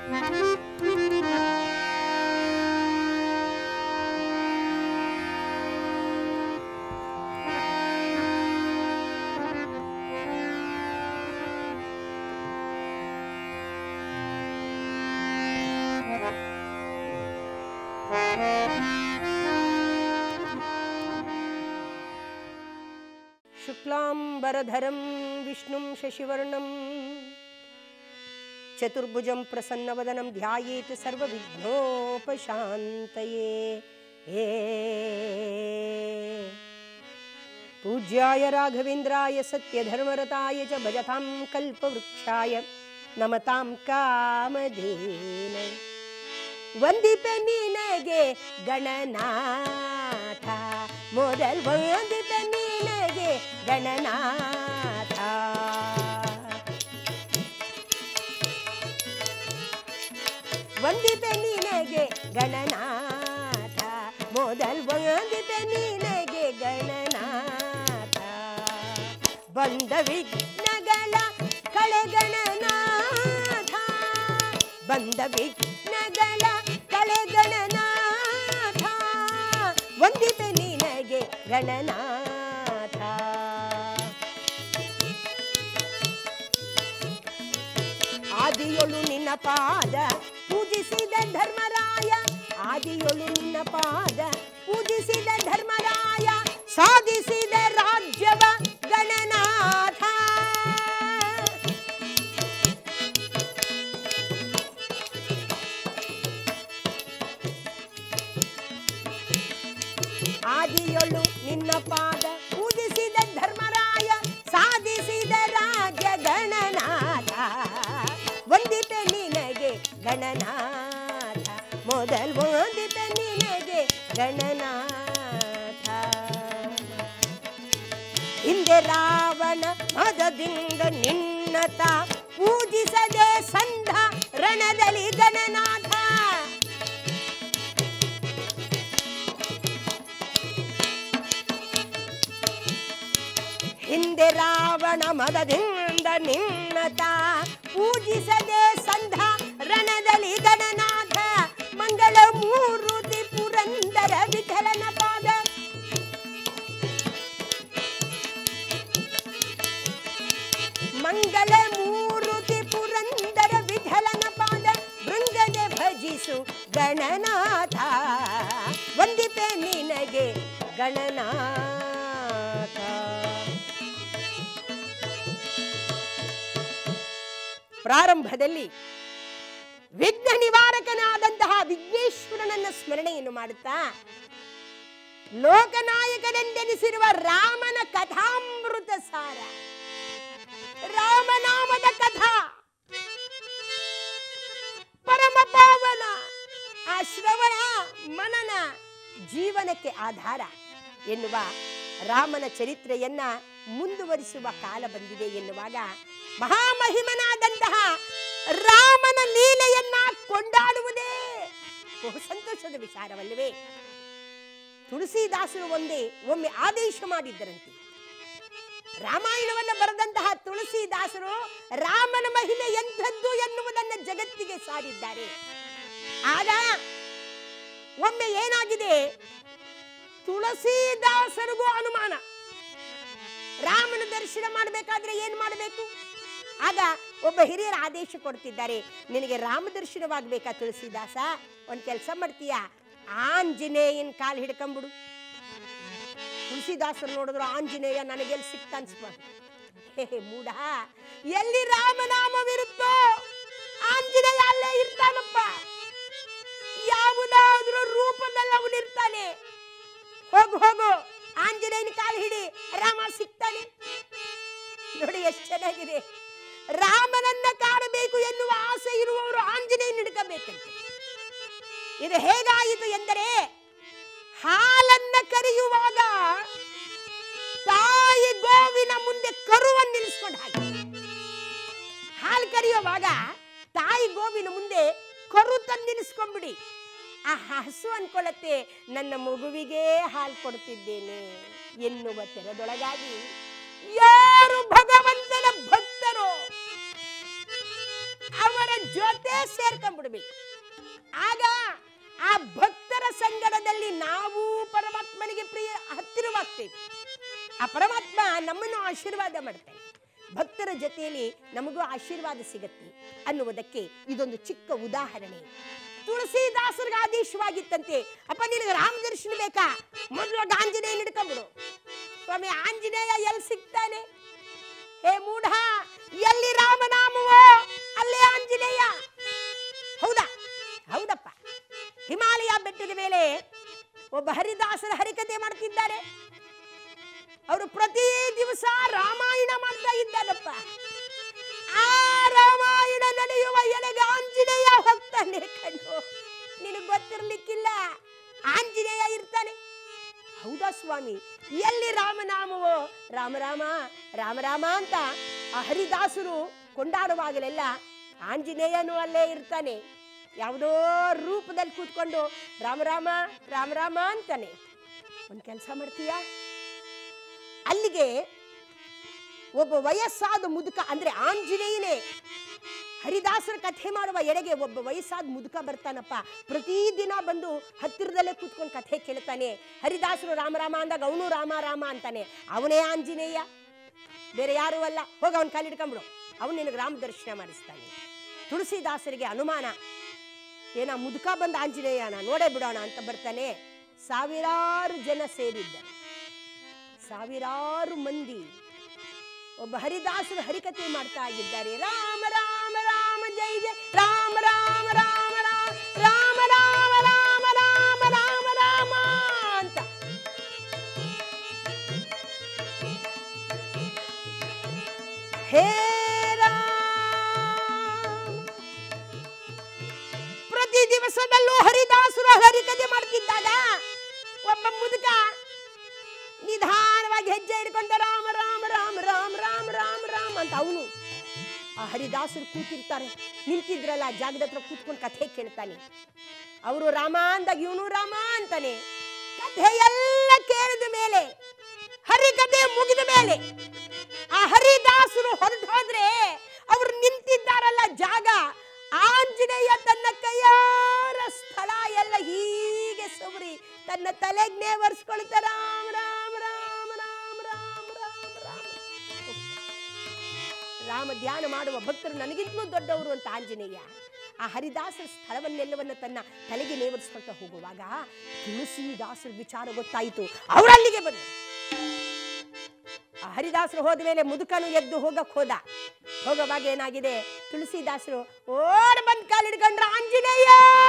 शुक्लाम्बरधरं विष्णुं शशिवर्णं चतुर्भुजं प्रसन्नवदनं ध्यायेत् सर्वविघ्नोपशान्तये हे पूज्याय राघवेन्द्राय सत्यधर्मरताय च भजतां कल्पवृक्षाय नमतां कामधेन ವಂದಿಪೆ ನಿನಗೆ ಗಣನಾಥ ಮೊದಲ್ ವಂದಿಪೆ ನಿನಗೆ ಗಣನಾಥ ವಂದಿಪೆ ನಿನಗೆ ಗಣನಾಥ ಮೊದಲ್ ವಂದಿಪೆ ನಿನಗೆ ಗಣನಾಥ ಬಂದ ವಿಘ್ನಗಳ ಕಳೆಗಣನಾಥ ಬಂದ ವಿಘ್ನಗಳ ಕಳೆಗಣನಾಥ ವಂದಿತೆ ನಿನಗೆ ಗಣನಾಥ ಆದಿಯೊಳು ನಿನ್ನ ಪಾದ ಪೂಜಿಸಿದ ಧರ್ಮರಾಯ ಆದಿಯೊಳು ನಿನ್ನ ಪಾದ ಪೂಜಿಸಿದ ಧರ್ಮರಾಯ ಸಾಧಿಸಿದ ರಾಜ್ಯವ ಗಣನಾಥ ಆದಿಯೊಳು ನಿನ್ನ ಪಾದ ಪೂಜಿಸಿದ ಧರ್ಮರಾಯ ಸಾಧಿಸಿದ ರಾಜ್ಯ ಗಣನಾಥ ವಂದಿಪೆ ನಿನಗೆ ಗಣನಾಥ ಮೊದಲ್ ವಂದಿಪೆ ನಿನಗೆ ಗಣನಾಥ ಹಿಂದೆ ರಾವಣ ಮದದಿಂದ ನಿನ್ನತ ಪೂಜಿಸದೆ ಸಂಧ ರಣದಲ್ಲಿ ಗಣನಾಥ ಹಿಂದೆ ರಾವಣ ಮದದಿಂದ ನಿನ್ನತ ಪೂಜಿಸದೆ ಸಂಧ ರಣದಲ್ಲಿ ಗಣನಾಥ ಮಂಗಳ ಮೂರುತಿ ಪುರಂದರ ವಿಠಲನ ಪಾದ ಮಂಗಳ ಮೂರುತಿ ಪುರಂದರ ವಿಠಲನ ಪಾದ ಭೃಂಗದೆ ಭಜಿಸು ಗಣನಾಥ ವಂದಿಪೆ ನಿನಗೆ ಗಣನಾಥ ಪ್ರಾರಂಭದಲ್ಲಿ ವಿಘ್ನ ನಿವಾರಕನಾದಂತಹ ವಿಘ್ನೇಶ್ವರನನ್ನ ಸ್ಮರಣೆಯನ್ನು ಮಾಡುತ್ತಾ ಲೋಕನಾಯಕನೆಂದೆನಿಸಿರುವ ರಾಮನ ಕಥಾಮೃತ ಸಾರ ರಾಮನಾಮದ ಕಥಾ ಪರಮ ಪಾವನ ಆ ಶ್ರವಣ ಮನನ ಜೀವನಕ್ಕೆ ಆಧಾರ ಎನ್ನುವ ರಾಮನ ಚರಿತ್ರೆಯನ್ನ ಮುಂದುವರಿಸುವ ಕಾಲ ಬಂದಿದೆ ಎನ್ನುವಾಗ ಮಹಾಮಹಿಮನಾದಂತಹ ರಾಮನ ಲೀಲೆಯನ್ನ ಕೊಂಡಾಡುವುದೇ ಬಹು ಸಂತೋಷದ ವಿಚಾರವಲ್ಲವೇ ತುಳಸಿದಾಸರು ಒಂದೇ ಒಮ್ಮೆ ಆದೇಶ ಮಾಡಿದ್ದರಂತೆ ರಾಮಾಯಣವನ್ನ ಬರೆದಂತಹ ತುಳಸಿದಾಸರು ರಾಮನ ಮಹಿಮೆ ಎಂಥದ್ದು ಎನ್ನುವುದನ್ನ ಜಗತ್ತಿಗೆ ಸಾರಿದ್ದಾರೆ ಆಗ ಒಮ್ಮೆ ಏನಾಗಿದೆ ತುಳಸಿದಾಸರಿಗೂ ಅನುಮಾನ ರಾಮನ ದರ್ಶನ ಮಾಡಬೇಕಾದ್ರೆ ಏನ್ ಮಾಡಬೇಕು ಆಗ ಒಬ್ಬ ಹಿರಿಯರ ಆದೇಶ ಕೊಡ್ತಿದ್ದಾರೆ ನಿನಗೆ ರಾಮ ದರ್ಶನವಾಗ್ಬೇಕಾ ತುಳಸಿದಾಸ ಒಂದ್ ಕೆಲಸ ಮಾಡ್ತೀಯ ಆಂಜನೇಯನ್ ಕಾಲ್ ಹಿಡ್ಕೊಂಬಿಡು ತುಳಸಿದಾಸರು ನೋಡಿದ್ರು ಆಂಜನೇಯ ನನಗೆಲ್ಲಿ ಸಿಕ್ತ ಅನ್ಸ್ಪ ಹೇ ಮೂಢ ಎಲ್ಲಿ ರಾಮನಾಮವಿರುತ್ತೋ ಆಂಜನೇಯ ಅಲ್ಲೇ ಇರ್ತಾನಪ್ಪ ಯಾವುದಾದ್ರೂ ರೂಪದಲ್ಲಿ ಅವನಿರ್ತಾನೆ ಹೋಗು ಹೋಗು ಆಂಜನೇಯನ ಕಾಲು ಹಿಡಿ ರಾಮ ಸಿಗ್ತಾನೆ ನೋಡಿ ಎಷ್ಟು ಚೆನ್ನಾಗಿದೆ ರಾಮನನ್ನ ಕಾಣಬೇಕು ಎನ್ನುವ ಆಸೆ ಇರುವವರು ಆಂಜನೇಯನ ಹಿಡ್ಕಬೇಕಂತೆ ಇದು ಹೇಗಾಯಿತು ಎಂದರೆ ಹಾಲನ್ನ ಕರೆಯುವಾಗ ತಾಯಿ ಗೋವಿನ ಮುಂದೆ ಕರುವನ್ನು ನಿಲ್ಲಿಸ್ಕೊಂಡು ಹಾಗೆ ಹಾಲು ಕರೆಯುವಾಗ ತಾಯಿ ಗೋವಿನ ಮುಂದೆ ಕರು ತಂದು ನಿಲ್ಲಿಸ್ಕೊಂಡ್ಬಿಡಿ ಆ ಹಸು ಅನ್ಕೊಳ್ಳತ್ತೆ ನನ್ನ ಮಗುವಿಗೆ ಹಾಲು ಕೊಡ್ತಿದ್ದೇನೆ ಎನ್ನುವ ತೆರದೊಳಗಾಗಿ ಯಾರು ಭಗವಂತನ ಭಕ್ತರೋ ಅವರ ಜೊತೆ ಸೇರ್ಕೊಂಡ್ಬಿಡ್ಬೇಕು ಆಗ ಆ ಭಕ್ತರ ಸಂಗಡದಲ್ಲಿ ನಾವು ಪರಮಾತ್ಮನಿಗೆ ಪ್ರಿಯ ಹತ್ತಿರವಾಗ್ತೇವೆ ಆ ಪರಮಾತ್ಮ ನಮ್ಮನ್ನು ಆಶೀರ್ವಾದ ಮಾಡ್ತಾನೆ ಭಕ್ತರ ಜೊತೆಯಲ್ಲಿ ನಮಗೂ ಆಶೀರ್ವಾದ ಸಿಗತ್ತೆ ಅನ್ನುವುದಕ್ಕೆ ಇದೊಂದು ಚಿಕ್ಕ ಉದಾಹರಣೆ ತುಳಸಿದಾಸರಿಗೆ ಆದೇಶವಾಗಿತ್ತಂತೆ ಅಪ್ಪ ನಿನಗೆ ರಾಮ ದರ್ಶನ ಬೇಕಾ ಮೊದಲು ಆಂಜನೇಯ ಹಿಡ್ಕೊಂಬಿಡು ಸ್ವಾಮಿ ಆಂಜನೇಯ ಎಲ್ಲಿ ಸಿಗ್ತಾನೆ ಹೇ ಮೂಢ ಎಲ್ಲಿ ರಾಮನಾಮವೋ ಅಲ್ಲೇ ಆಂಜನೇಯ ಹೌದಾ ಹೌದಪ್ಪ ಹಿಮಾಲಯ ಬೆಟ್ಟದ ಮೇಲೆ ಒಬ್ಬ ಹರಿದಾಸರ ಹರಿಕತೆ ಮಾಡ್ತಿದ್ದಾರೆ ಅವರು ಪ್ರತಿ ದಿವಸ ರಾಮಾಯಣ ಮಾಡ್ತಾ ಇದ್ದಾರಪ್ಪ ಆ ರಾಮಾಯಣ ನಡೆಯುವ ಎಳೆಗೆ ಆಂಜನೇಯ ಹೋಗ್ತಾನೆ ಕಣ್ಣು ನಿನಗೆ ಗೊತ್ತಿರ್ಲಿಕ್ಕಿಲ್ಲ ಆಂಜನೇಯ ಇರ್ತಾನೆ ಹೌದಾ ಸ್ವಾಮಿ ಎಲ್ಲಿ ರಾಮನಾಮವೋ ರಾಮ ರಾಮ ರಾಮ ರಾಮ ಅಂತ ಆ ಹರಿದಾಸರು ಕೊಂಡಾಡುವಾಗಲೆಲ್ಲ ಆಂಜನೇಯನು ಅಲ್ಲೇ ಇರ್ತಾನೆ ಯಾವುದೋ ರೂಪದಲ್ಲಿ ಕೂತ್ಕೊಂಡು ರಾಮ ರಾಮ ರಾಮ ರಾಮ ಅಂತಾನೆ ಒಂದು ಕೆಲಸ ಮಾಡ್ತೀಯಾ ಅಲ್ಲಿಗೆ ಒಬ್ಬ ವಯಸ್ಸಾದ ಮುದುಕ ಅಂದ್ರೆ ಆಂಜನೇಯನೇ ಹರಿದಾಸರ ಕಥೆ ಮಾಡುವ ಎಡೆಗೆ ಒಬ್ಬ ವಯಸ್ಸಾದ ಮುದುಕ ಬರ್ತಾನಪ್ಪ ಪ್ರತಿದಿನ ಬಂದು ಹತ್ತಿರದಲ್ಲೇ ಕೂತ್ಕೊಂಡು ಕಥೆ ಕೇಳ್ತಾನೆ ಹರಿದಾಸರು ರಾಮ ರಾಮ ಅಂದಾಗ ಅವನು ರಾಮ ರಾಮ ಅಂತಾನೆ ಅವನೇ ಆಂಜನೇಯ ಬೇರೆ ಯಾರೂ ಅಲ್ಲ ಹೋಗ ಅವನ ಕಾಲು ಹಿಡ್ಕೊಂಬಿಡು ಅವನು ನಿನಗೆ ರಾಮ ದರ್ಶನ ಮಾಡಿಸ್ತಾನೆ ತುಳಸಿದಾಸರಿಗೆ ಅನುಮಾನ ಏನ ಮುದುಕ ಬಂದ ಆಂಜನೇಯನ ನೋಡೇ ಬಿಡೋಣ ಅಂತ ಬರ್ತಾನೆ ಸಾವಿರಾರು ಜನ ಸೇರಿದ್ದಾರೆ ಸಾವಿರಾರು ಮಂದಿ ಒಬ್ಬ ಹರಿದಾಸರು ಹರಿಕತೆ ಮಾಡ್ತಾ ಇದ್ದಾರೆ ರಾಮ ರಾಮ ರಾಮ ಜೈ ಜೈ ರಾಮ ರಾಮ ರಾಮ ರಾಮ ರಾಮ ರಾಮ ರಾಮ ರಾಮ ರಾಮ ರಾಮ ಅಂತ ಹೇ ರಾಮ ಪ್ರತಿ ದಿವಸದಲ್ಲೂ ಹರಿದಾಸರು ಹರಿಕತೆ ಮಾಡ್ತಿದ್ದಾಗ ಒಬ್ಬ ಮುದುಕ ನಿಧಾನವಾಗಿ ಹೆಜ್ಜೆ ಹಿಡ್ಕೊಂಡ ರಾಮ ರಾಮ ರಾಮ ರಾಮ ರಾಮ ರಾಮ ರಾಮ ಅಂತ ಅವನು ಆ ಹರಿದಾಸರು ಕೂತಿರ್ತಾರೆ ನಿಂತಿದ್ರಲ್ಲ ಆ ಜಾಗದ ಹತ್ರ ಕೂತ್ಕೊಂಡು ಕಥೆ ಕೇಳ್ತಾನೆ ಅವರು ರಾಮ ಅಂದಾಗ ಇವನು ರಾಮ ಅಂತಾನೆ ಕಥೆ ಎಲ್ಲ ಕೇಳಿದ ಮೇಲೆ ಹರಿಕತೆ ಮುಗಿದ ಮೇಲೆ ಆ ಹರಿದಾಸರು ಹೊರಟು ಹೋದ್ರೆ ಅವರು ನಿಂತಿದ್ದಾರಲ್ಲ ಜಾಗ ಆಂಜನೇಯ ತನ್ನ ಕೈಯಾರ ಸ್ಥಳ ಎಲ್ಲ ಹೀಗೆ ಸುಬ್ರಿ ತನ್ನ ತಲೆಗ್ನೇ ಒರೆಸ್ಕೊಳ್ತಾ ರಾಮ ರಾಮ ರಾಮ ರಾಮ ರಾಮ ರಾಮ ರಾಮ ರಾಮ ಧ್ಯಾನ ಮಾಡುವ ಭಕ್ತರು ನನಗಿಂತಲೂ ದೊಡ್ಡವರು ಅಂತ ಆಂಜನೇಯ ಆ ಹರಿದಾಸರ ಸ್ಥಳವನ್ನೆಲ್ಲವನ್ನ ತನ್ನ ತಲೆಗೆ ನೇವರಿಸ್ಕೊಳ್ತಾ ಹೋಗುವಾಗ ತುಳಸಿದಾಸರ ವಿಚಾರ ಗೊತ್ತಾಯಿತು ಅವರಲ್ಲಿಗೆ ಬಂದರು ಆ ಹರಿದಾಸರು ಹೋದ ಮೇಲೆ ಮುದುಕನು ಎದ್ದು ಹೋಗಕ್ ಹೋದ ಹೋಗುವಾಗ ಏನಾಗಿದೆ ತುಳಸಿದಾಸರು ಓಡ್ ಬಂದ್ ಕಾಲ್ ಹಿಡ್ಕೊಂಡ್ರ ಆಂಜನೇಯ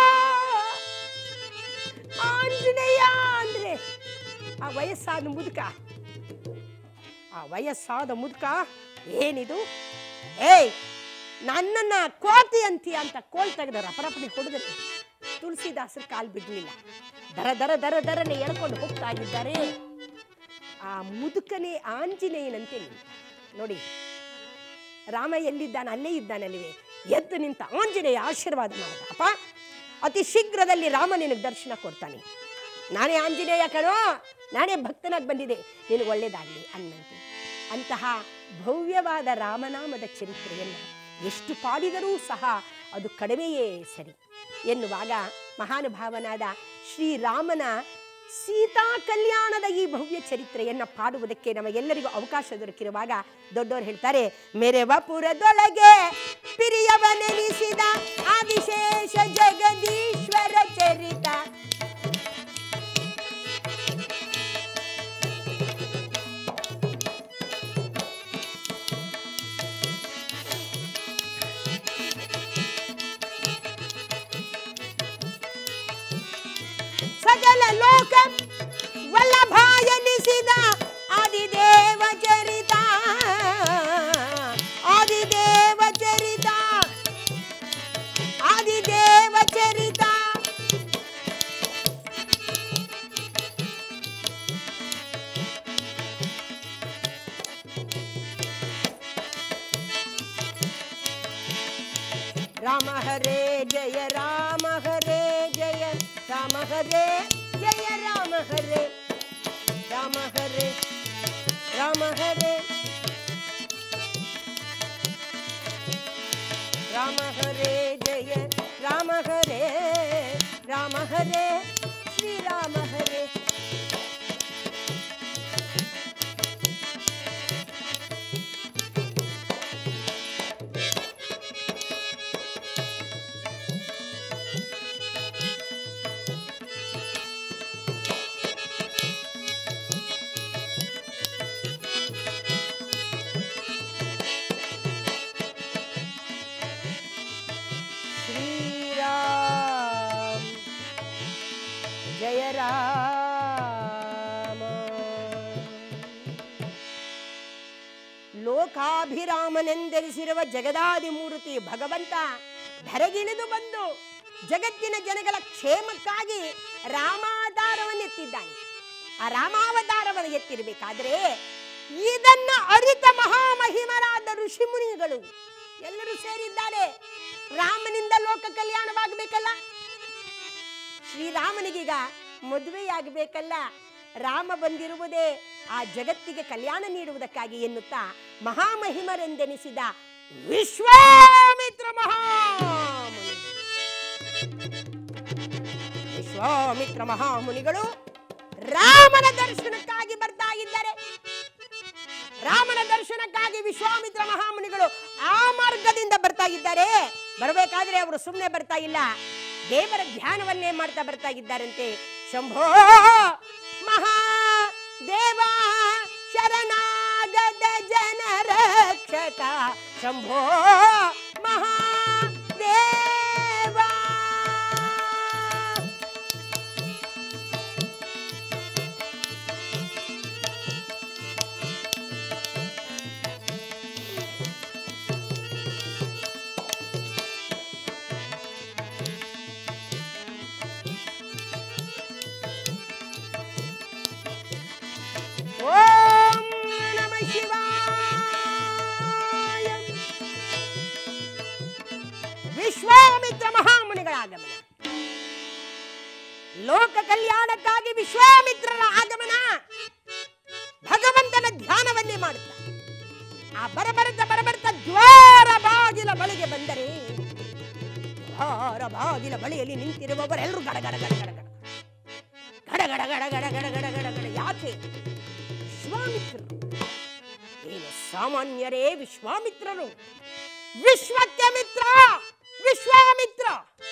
ಆಂಜನೇಯ ಅಂದ್ರೆ ಆ ವಯಸ್ಸಾದ ಮುದುಕ ಆ ವಯಸ್ಸಾದ ಮುದುಕ ಏನಿದು ಏಯ್ ನನ್ನನ್ನ ಕೋತಿ ಅಂತೀಯ ಅಂತ ಕೋಲ್ ತೆಗೆದ ರಪರಪಡಿ ಹೊಡೆದ್ರೆ ತುಳಸಿದಾಸರು ಕಾಲ್ ಬಿಡ್ಲಿಲ್ಲ ದರ ದರ ದರ ದರನೆ ಎಳ್ಕೊಂಡು ಹೋಗ್ತಾ ಇದ್ದಾರೆ ಆ ಮುದುಕನೇ ಆಂಜನೇಯನಂತೆ ನಿಂತ ನೋಡಿ ರಾಮ ಎಲ್ಲಿದ್ದಾನೆ ಅಲ್ಲೇ ಇದ್ದಾನಲ್ಲಿವೆ ಎದ್ದು ನಿಂತ ಆಂಜನೇಯ ಆಶೀರ್ವಾದ ಮಾಡಿದ ಅಪ್ಪ ಅತಿ ಶೀಘ್ರದಲ್ಲಿ ರಾಮ ನಿನಗೆ ದರ್ಶನ ಕೊಡ್ತಾನೆ ನಾನೇ ಆಂಜನೇಯ ಕಣೋ ನಾನೇ ಭಕ್ತನಾಗಿ ಬಂದಿದೆ ನಿನಗೆ ಒಳ್ಳೇದಾಗಲಿ ಅನ್ನಂತೆ ಅಂತಹ ಭವ್ಯವಾದ ರಾಮನಾಮದ ಚರಿತ್ರೆಯನ್ನು ಎಷ್ಟು ಪಾಡಿದರೂ ಸಹ ಅದು ಕಡಿಮೆಯೇ ಸರಿ ಎನ್ನುವಾಗ ಮಹಾನುಭಾವನಾದ ಶ್ರೀರಾಮನ ಸೀತಾ ಕಲ್ಯಾಣದ ಈ ಭವ್ಯ ಚರಿತ್ರೆಯನ್ನ ಪಾಡುವುದಕ್ಕೆ ನಮಗೆಲ್ಲರಿಗೂ ಅವಕಾಶ ದೊರಕಿರುವಾಗ ದೊಡ್ಡವರು ಹೇಳ್ತಾರೆ ಮೆರೆವಪುರದೊಳಗೆ ಪಿರಿಯವನೆನಿಸಿದ ಆದಿಶೇಷ ಜಗದೀಶ್ವರ ಚರಿತ ಸಕಲ ಲೋಕ ವಲ್ಲಭಾಯನಿಸಿದ ಆದಿದೇವ ಚರಿತ ಆದಿದೇವ ಚರಿತ ಆದಿದೇವ ಚರಿತ ರಾಮ ಹರೇ ಜಯ ರಾಮ ಹರೇ ಜಯ ರಾಮ ಹರೇ ಜಯ ರಾಮ ಹರೇ ರಾಮ ಹರೇ ರಾಮ ಹರೇ ರಾಮ ಹರೇ ಜಯ ಜಯ ರಾಮ ಹರೇ ರಾಮ ಹರೇ ಶ್ರೀರಾಮ ಹರೇ ಶ್ರೀರಾಮ್ ಜಯ ರಾಮ ಲೋಕಾಭಿರಾಮನೆಂದೆನಿಸಿರುವ ಜಗದಾದಿ ಮೂರ್ತಿ ಭಗವಂತ ಧರೆಗಿಳಿದು ಬಂದು ಜಗತ್ತಿನ ಜನಗಳ ಕ್ಷೇಮಕ್ಕಾಗಿ ರಾಮಾವತಾರವನ್ನು ಎತ್ತಿದ್ದಾನೆ ಆ ರಾಮಾವತಾರವನ್ನು ಎತ್ತಿರಬೇಕಾದ್ರೆ ಇದನ್ನ ಅರಿತ ಮಹಾಮಹಿಮರಾದ ಋಷಿ ಮುನಿಗಳು ಎಲ್ಲರೂ ಸೇರಿದ್ದಾರೆ ರಾಮನಿಂದ ಲೋಕ ಕಲ್ಯಾಣವಾಗಬೇಕಲ್ಲ ಶ್ರೀರಾಮನಿಗೀಗ ಮದುವೆಯಾಗಬೇಕಲ್ಲ ರಾಮ ಬಂದಿರುವುದೇ ಆ ಜಗತ್ತಿಗೆ ಕಲ್ಯಾಣ ನೀಡುವುದಕ್ಕಾಗಿ ಎನ್ನುತ್ತಾ ಮಹಾಮಹಿಮರೆಂದೆನಿಸಿದ ವಿಶ್ವಾಮಿತ್ರ ಮಹಾಮುನಿ ವಿಶ್ವಾಮಿತ್ರ ಮಹಾಮುನಿಗಳು ರಾಮನ ದರ್ಶನಕ್ಕಾಗಿ ಬರ್ತಾ ಇದ್ದಾರೆ ರಾಮನ ದರ್ಶನಕ್ಕಾಗಿ ವಿಶ್ವಾಮಿತ್ರ ಮಹಾಮುನಿಗಳು ಆ ಮಾರ್ಗದಿಂದ ಬರ್ತಾ ಇದ್ದಾರೆ ಬರಬೇಕಾದ್ರೆ ಅವರು ಸುಮ್ಮನೆ ಬರ್ತಾ ಇಲ್ಲ ದೇವರ ಧ್ಯಾನವನ್ನೇ ಮಾಡ್ತಾ ಬರ್ತಾ ಇದ್ದಾರಂತೆ ಶಂಭೋ ಮಹಾ ದೇವ ಶರಣಾಗದ ಜನರ ರಕ್ಷಕ ಶಂಭೋ ಮಹಾ ದೇವ ಓಂ ನಮ ಶಿವಾಯ ವಿಶ್ವಾಮಿತ್ರ ಮಹಾಮುನಿಗಳ ಆಗಮನ ಲೋಕ ಕಲ್ಯಾಣಕ್ಕಾಗಿ ವಿಶ್ವಾಮಿತ್ರರ ಆಗಮನ ಭಗವಂತನ ಧ್ಯಾನವನ್ನೇ ಮಾಡುತ್ತ ಆ ಬರಬರುತ್ತ ಬರಬರುತ್ತ ದ್ವಾರ ಬಾಗಿಲ ಬಳಿಗೆ ಬಂದರೆ ದ್ವಾರ ಬಾಗಿಲ ಬಳಿಯಲ್ಲಿ ನಿಂತಿರುವವರೆಲ್ಲರೂ ಗಡ ಗಡ ಗಡ ಗಡ ಗಡ ಗಡ ಗಡ ಗಡ ಗಡ ಗಡ ಗಡ ಗಡ ಗಡ ಯಾಕೆ ವಿಶ್ವಾಮಿತ್ರರು ಏನು ಸಾಮಾನ್ಯರೇ ವಿಶ್ವಾಮಿತ್ರರು ವಿಶ್ವಕ್ಕೆ ಮಿತ್ರ ವಿಶ್ವಾಮಿತ್ರ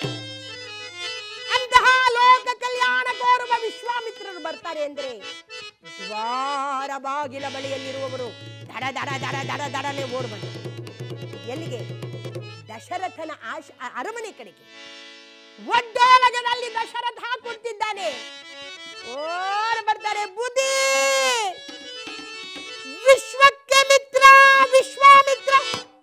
ಅಂತಹ ಲೋಕ ಕಲ್ಯಾಣ ಕೋರುವ ವಿಶ್ವಾಮಿತ್ರರು ಬರ್ತಾರೆ ಅಂದ್ರೆ ದ್ವಾರ ಬಾಗಿಲ ಬಳಿಯಲ್ಲಿರುವವರು ದಡ ದಡ ದಡ ದಡ ದಡನೆ ಓಡ್ ಬಂದರು ಎಲ್ಲಿಗೆ ದಶರಥನ ಆಶ ಅ- ಅರಮನೆ ಕಡೆಗೆ ಒಡ್ಡೋಲಗದಲ್ಲಿ ದಶರಥ ಕೂತಿದ್ದಾನೆ ಓರ್ ಬರ್ತಾರೆ ಬುದ್ಧಿ ವಿಶ್ವಕ್ಕೆ ಮಿತ್ರ ವಿಶ್ವಾಮಿತ್ರ